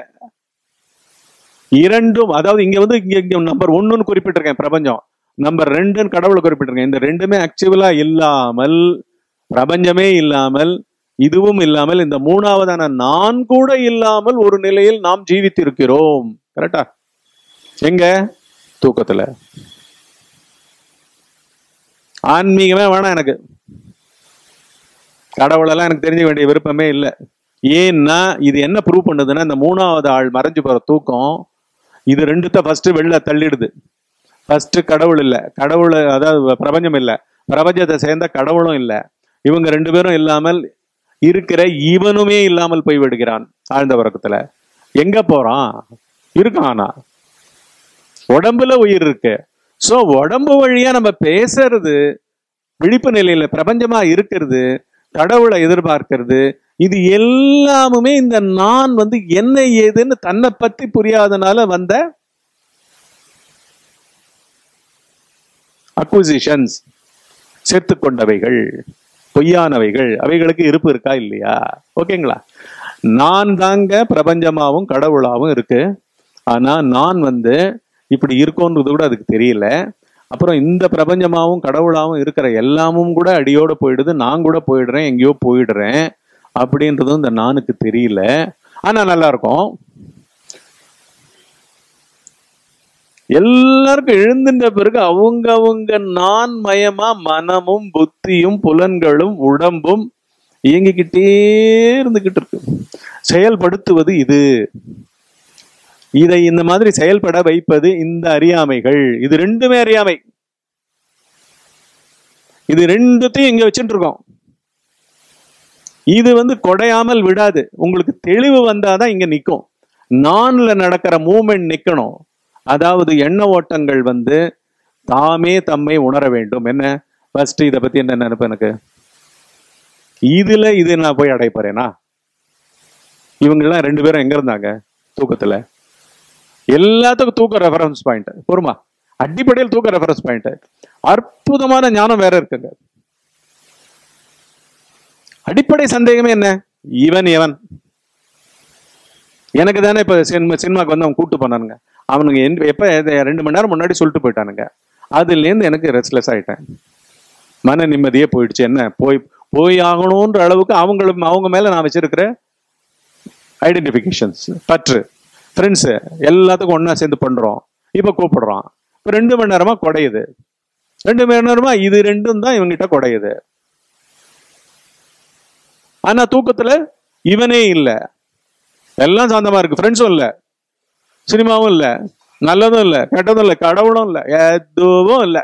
இரண்டும் அதாவது இங்க வந்து இங்க இங்க நம்பர் ஒன்னுன்னு குறிப்பிட்டிருக்கேன் பிரபஞ்சம் நம்பர் ரெண்டுன்னு கடவுளை குறிப்பிட்டிருக்கேன் இந்த ரெண்டுமே ஆக்சுவலா இல்லாமல் பிரபஞ்சமே இல்லாமல் இதுவும் இல்லாமல் இந்த மூணாவதான நான் கூட இல்லாமல் ஒரு நிலையில் நாம் ஜீவித்திருக்கிறோம் கரெக்டா எங்க தூக்கத்துல ஆன்மீகமே வேணாம் எனக்கு கடவுளெல்லாம் எனக்கு தெரிஞ்ச வேண்டிய விருப்பமே இல்லை ஏன்னா இது என்ன ப்ரூவ் பண்ணுதுன்னா இந்த மூணாவது ஆள் மறைஞ்சு போற தூக்கம் இது ரெண்டுத்த ஃபர்ஸ்ட் வெளில தள்ளிடுது ஃபர்ஸ்ட் கடவுள் இல்லை கடவுள் அதாவது பிரபஞ்சம் இல்லை பிரபஞ்சத்தை சேர்ந்த கடவுளும் இல்லை இவங்க ரெண்டு பேரும் இல்லாமல் இருக்கிற இவனுமே இல்லாமல் போய் விடுகிறான் ஆழ்ந்த உறக்கத்துல எங்க போறான் இருக்கான் ஆனா உடம்புல உயிர் இருக்கு சோ உடம்பு வழியா நம்ம பேசுறது விழிப்பு நிலையில பிரபஞ்சமா இருக்கிறது கடவுளை எதிர்பார்க்கிறது இது எல்லாமுமே இந்த நான் வந்து என்ன ஏதுன்னு தன்னை பத்தி புரியாதனால வந்த அக்விசிஷன்ஸ் சேர்த்து கொண்டவைகள் பொய்யானவைகள் அவைகளுக்கு இருப்பு இருக்கா இல்லையா ஓகேங்களா நான் தாங்க பிரபஞ்சமாவும் கடவுளாவும் இருக்கு ஆனா நான் வந்து இப்படி இருக்கோன்றது கூட அதுக்கு தெரியல அப்புறம் இந்த பிரபஞ்சமாவும் கடவுளாவும் இருக்கிற எல்லாமும் கூட அடியோட போயிடுது நான் கூட போயிடுறேன் எங்கேயோ போயிடுறேன் அப்படின்றதும் இந்த நானுக்கு தெரியல ஆனா நல்லா இருக்கும் எல்லாருக்கும் எழுந்துட்ட பிறகு அவங்க அவங்க நான் மயமா மனமும் புத்தியும் புலன்களும் உடம்பும் இயங்கிக்கிட்டே இருந்துகிட்டு இருக்கு செயல்படுத்துவது இது இதை இந்த மாதிரி செயல்பட வைப்பது இந்த அறியாமைகள் இது ரெண்டுமே அறியாமை இது ரெண்டுத்தையும் இங்க வச்சுட்டு இருக்கோம் இது வந்து குடையாமல் விடாது உங்களுக்கு தெளிவு வந்தாதான் இங்க நிக்கும் நான்ல நடக்கிற மூமெண்ட் நிக்கணும் அதாவது எண்ண ஓட்டங்கள் வந்து தாமே தம்மை உணர வேண்டும் என்ன ஃபர்ஸ்ட் இதை பத்தி என்ன நினைப்பு எனக்கு இதுல இது நான் போய் அடைப்பறேனா இவங்கெல்லாம் ரெண்டு பேரும் எங்க இருந்தாங்க தூக்கத்துல எல்லாத்துக்கும் தூக்க ரெஃபரன்ஸ் பாயிண்ட் பொறுமா அடிப்படையில் தூக்க ரெஃபரன்ஸ் பாயிண்ட் அற்புதமான ஞானம் வேற இருக்குங்க அடிப்படை சந்தேகமே என்ன இவன் எவன் எனக்கு தானே இப்ப சினிமா சினிமாக்கு வந்து அவன் கூட்டு போனானுங்க அவனுங்க எந்த- எப்ப எத- ரெண்டு மணி நேரம் முன்னாடி சொல்லிட்டு போயிட்டானுங்க அதுல இருந்து எனக்கு ரெஸ்ட்லெஸ் ஆயிட்டேன் மன நிம்மதியே போயிடுச்சு என்ன போய் போய் ஆகணும்ன்ற அளவுக்கு அவங்களும் அவங்க மேல நான் வச்சிருக்கிற ஐடென்டிஃபிகேஷன்ஸ் பற்று ஃப்ரெண்ட்ஸு எல்லாத்துக்கும் ஒண்ணா சேர்ந்து பண்றோம் இப்ப கூப்பிடுறோம் இப்ப ரெண்டு மணி நேரமா குடையுது ரெண்டு மணி நேரமா இது ரெண்டும் தான் இவங்கிட்ட குடையுது ஆனா தூக்கத்துல இவனே இல்ல எல்லாம் சாந்தமா இருக்கு ஃப்ரெண்ட்ஸும் இல்ல சினிமாவும் இல்ல நல்லதும் இல்ல கெட்டதும் இல்ல கடவுளும் இல்ல எதுவும் இல்ல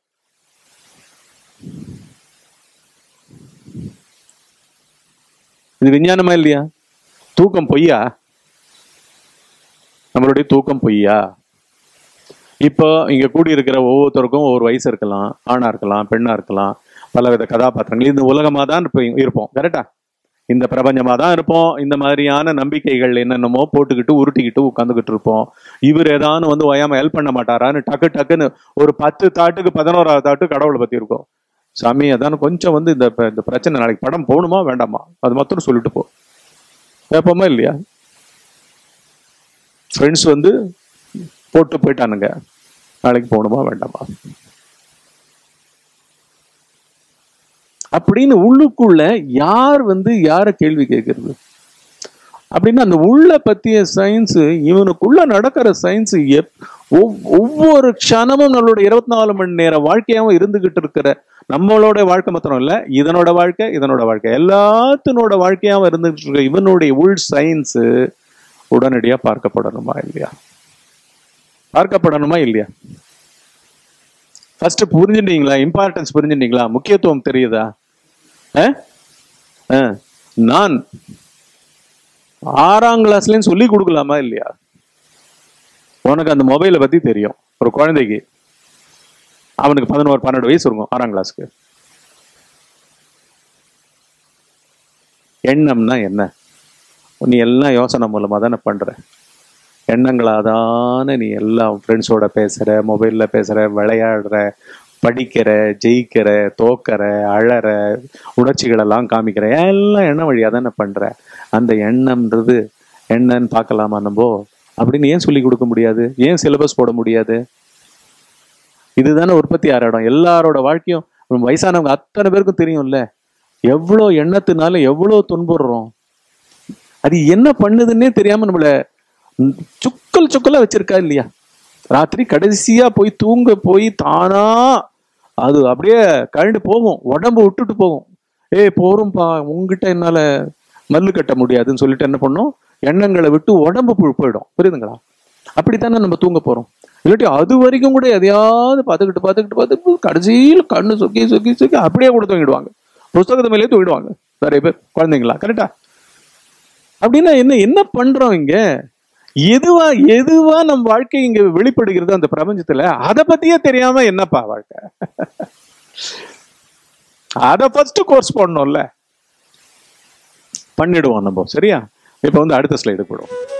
இது விஞ்ஞானமா இல்லையா தூக்கம் பொய்யா நம்மளுடைய தூக்கம் பொய்யா இப்போ இங்க கூடி இருக்கிற ஒவ்வொருத்தருக்கும் ஒவ்வொரு வயசு இருக்கலாம் ஆணா இருக்கலாம் பெண்ணா இருக்கலாம் பலவித கதாபாத்திரங்கள் இந்த உலகமா தான் இருப்ப- இருப்போம் கரெக்டா இந்த பிரபஞ்சமா தான் இருப்போம் இந்த மாதிரியான நம்பிக்கைகள் என்னென்னமோ போட்டுக்கிட்டு உருட்டிக்கிட்டு உட்காந்துக்கிட்டு இருப்போம் இவர் ஏதானு வந்து ஓயாம ஹெல்ப் பண்ண மாட்டாரான்னு டக்கு டக்குன்னு ஒரு பத்து தாட்டுக்கு பதினோராவது தாட்டு கடவுளை பத்தி இருக்கும் சாமி அதான் கொஞ்சம் வந்து இந்த ப- இந்த பிரச்சனை நாளைக்கு படம் போகணுமா வேண்டாமா அது மாத்திரம் சொல்லிட்டு போ கேட்போமா இல்லையா ஃப்ரெண்ட்ஸ் வந்து போட்டு போயிட்டானுங்க நாளைக்கு போகணுமா வேண்டாமா அப்படின்னு உள்ளுக்குள்ள யார் வந்து யார கேள்வி கேட்கறது அப்படின்னா அந்த உள்ள பத்திய சயின்ஸ் இவனுக்குள்ள நடக்கிற சயின்ஸ் ஒவ்வொரு க்ஷணமும் நம்மளோட இருபத்தி நாலு மணி நேர வாழ்க்கையாவும் இருந்துகிட்டு இருக்கிற நம்மளோட வாழ்க்கை மாத்திரம் இல்ல இதனோட வாழ்க்கை இதனோட வாழ்க்கை எல்லாத்தினோட வாழ்க்கையாவும் இருந்துகிட்டு இருக்க இவனுடைய உள் சயின்ஸ் உடனடியா பார்க்கப்படணுமா இல்லையா பார்க்கப்படணுமா இல்லையா ஃபர்ஸ்ட் புரிஞ்சுட்டீங்களா இம்பார்ட்டன்ஸ் புரிஞ்சுட்டீங்களா முக்கியத்துவம் தெரியுதா அஹ்? அஹ். நான் ஆறாம் கிளாஸ்லயும் சொல்லி கொடுக்கலாமா இல்லையா உனக்கு அந்த மொபைலை பத்தி தெரியும் ஒரு குழந்தைக்கு அவனுக்கு பதினோரு பன்னெண்டு வயசு இருக்கும் ஆறாம் கிளாஸ்க்கு எண்ணம்னா என்ன நீ எல்லாம் யோசனை மூலமா தானே பண்ற எண்ணங்களாதானே நீ எல்லாம் ஃப்ரெண்ட்ஸோட பேசுற மொபைல்ல பேசுற விளையாடுற படிக்கிற ஜெயிக்கிற தோக்கற அழற உணர்ச்சிகள் எல்லாம் காமிக்கிற எல்லாம் எண்ணம் வழியா தானே பண்ற அந்த எண்ணம்ன்றது என்னன்னு பார்க்கலாமா நம்ம அப்படின்னு ஏன் சொல்லி கொடுக்க முடியாது ஏன் சிலபஸ் போட முடியாது இதுதானே உற்பத்தி ஆகிற இடம் எல்லாரோட வாழ்க்கையும் வயசானவங்க அத்தனை பேருக்கும் தெரியும்ல எவ்வளோ எண்ணத்தினால எவ்வளோ துன்புறுறோம் அது என்ன பண்ணுதுன்னே தெரியாம நம்மள ம், சுக்கல் சுக்கலா வச்சிருக்கா இல்லையா ராத்திரி கடைசியா போய் தூங்க போய் தானா அது அப்படியே கழண்டு போகும் உடம்பு விட்டுட்டு போகும் ஏய் போறோம்ப்பா உங்ககிட்ட என்னால மல்லு கட்ட முடியாதுன்னு சொல்லிட்டு என்ன பண்ணோம் எண்ணங்களை விட்டு உடம்பு பு- போயிடும் புரியுதுங்களா அப்படித்தானே நம்ம தூங்க போறோம் இல்லாட்டி அது வரைக்கும் கூட எதையாவது பார்த்துக்கிட்டு பார்த்துக்கிட்டு பார்த்துக்கிட்டு கடைசியில் கண்ணு சொக்கி சொக்கி சொக்கி அப்படியே கூட தூங்கிடுவாங்க புஸ்தகத்து மேலேயே தூங்கிடுவாங்க நிறைய பேர் குழந்தைங்களா கரெக்டா அப்படின்னா என்ன என்ன பண்றோம் இங்க எதுவா எதுவா நம் வாழ்க்கை இங்க வெளிப்படுகிறது அந்த பிரபஞ்சத்துல அதை பத்தியே தெரியாம என்னப்பா வாழ்க்கை அத ஃபர்ஸ்ட் கோர்ஸ் பண்ணணும்ல பண்ணிடுவோம் நம்ம சரியா இப்ப வந்து அடுத்த ஸ்லைடு போடுவோம்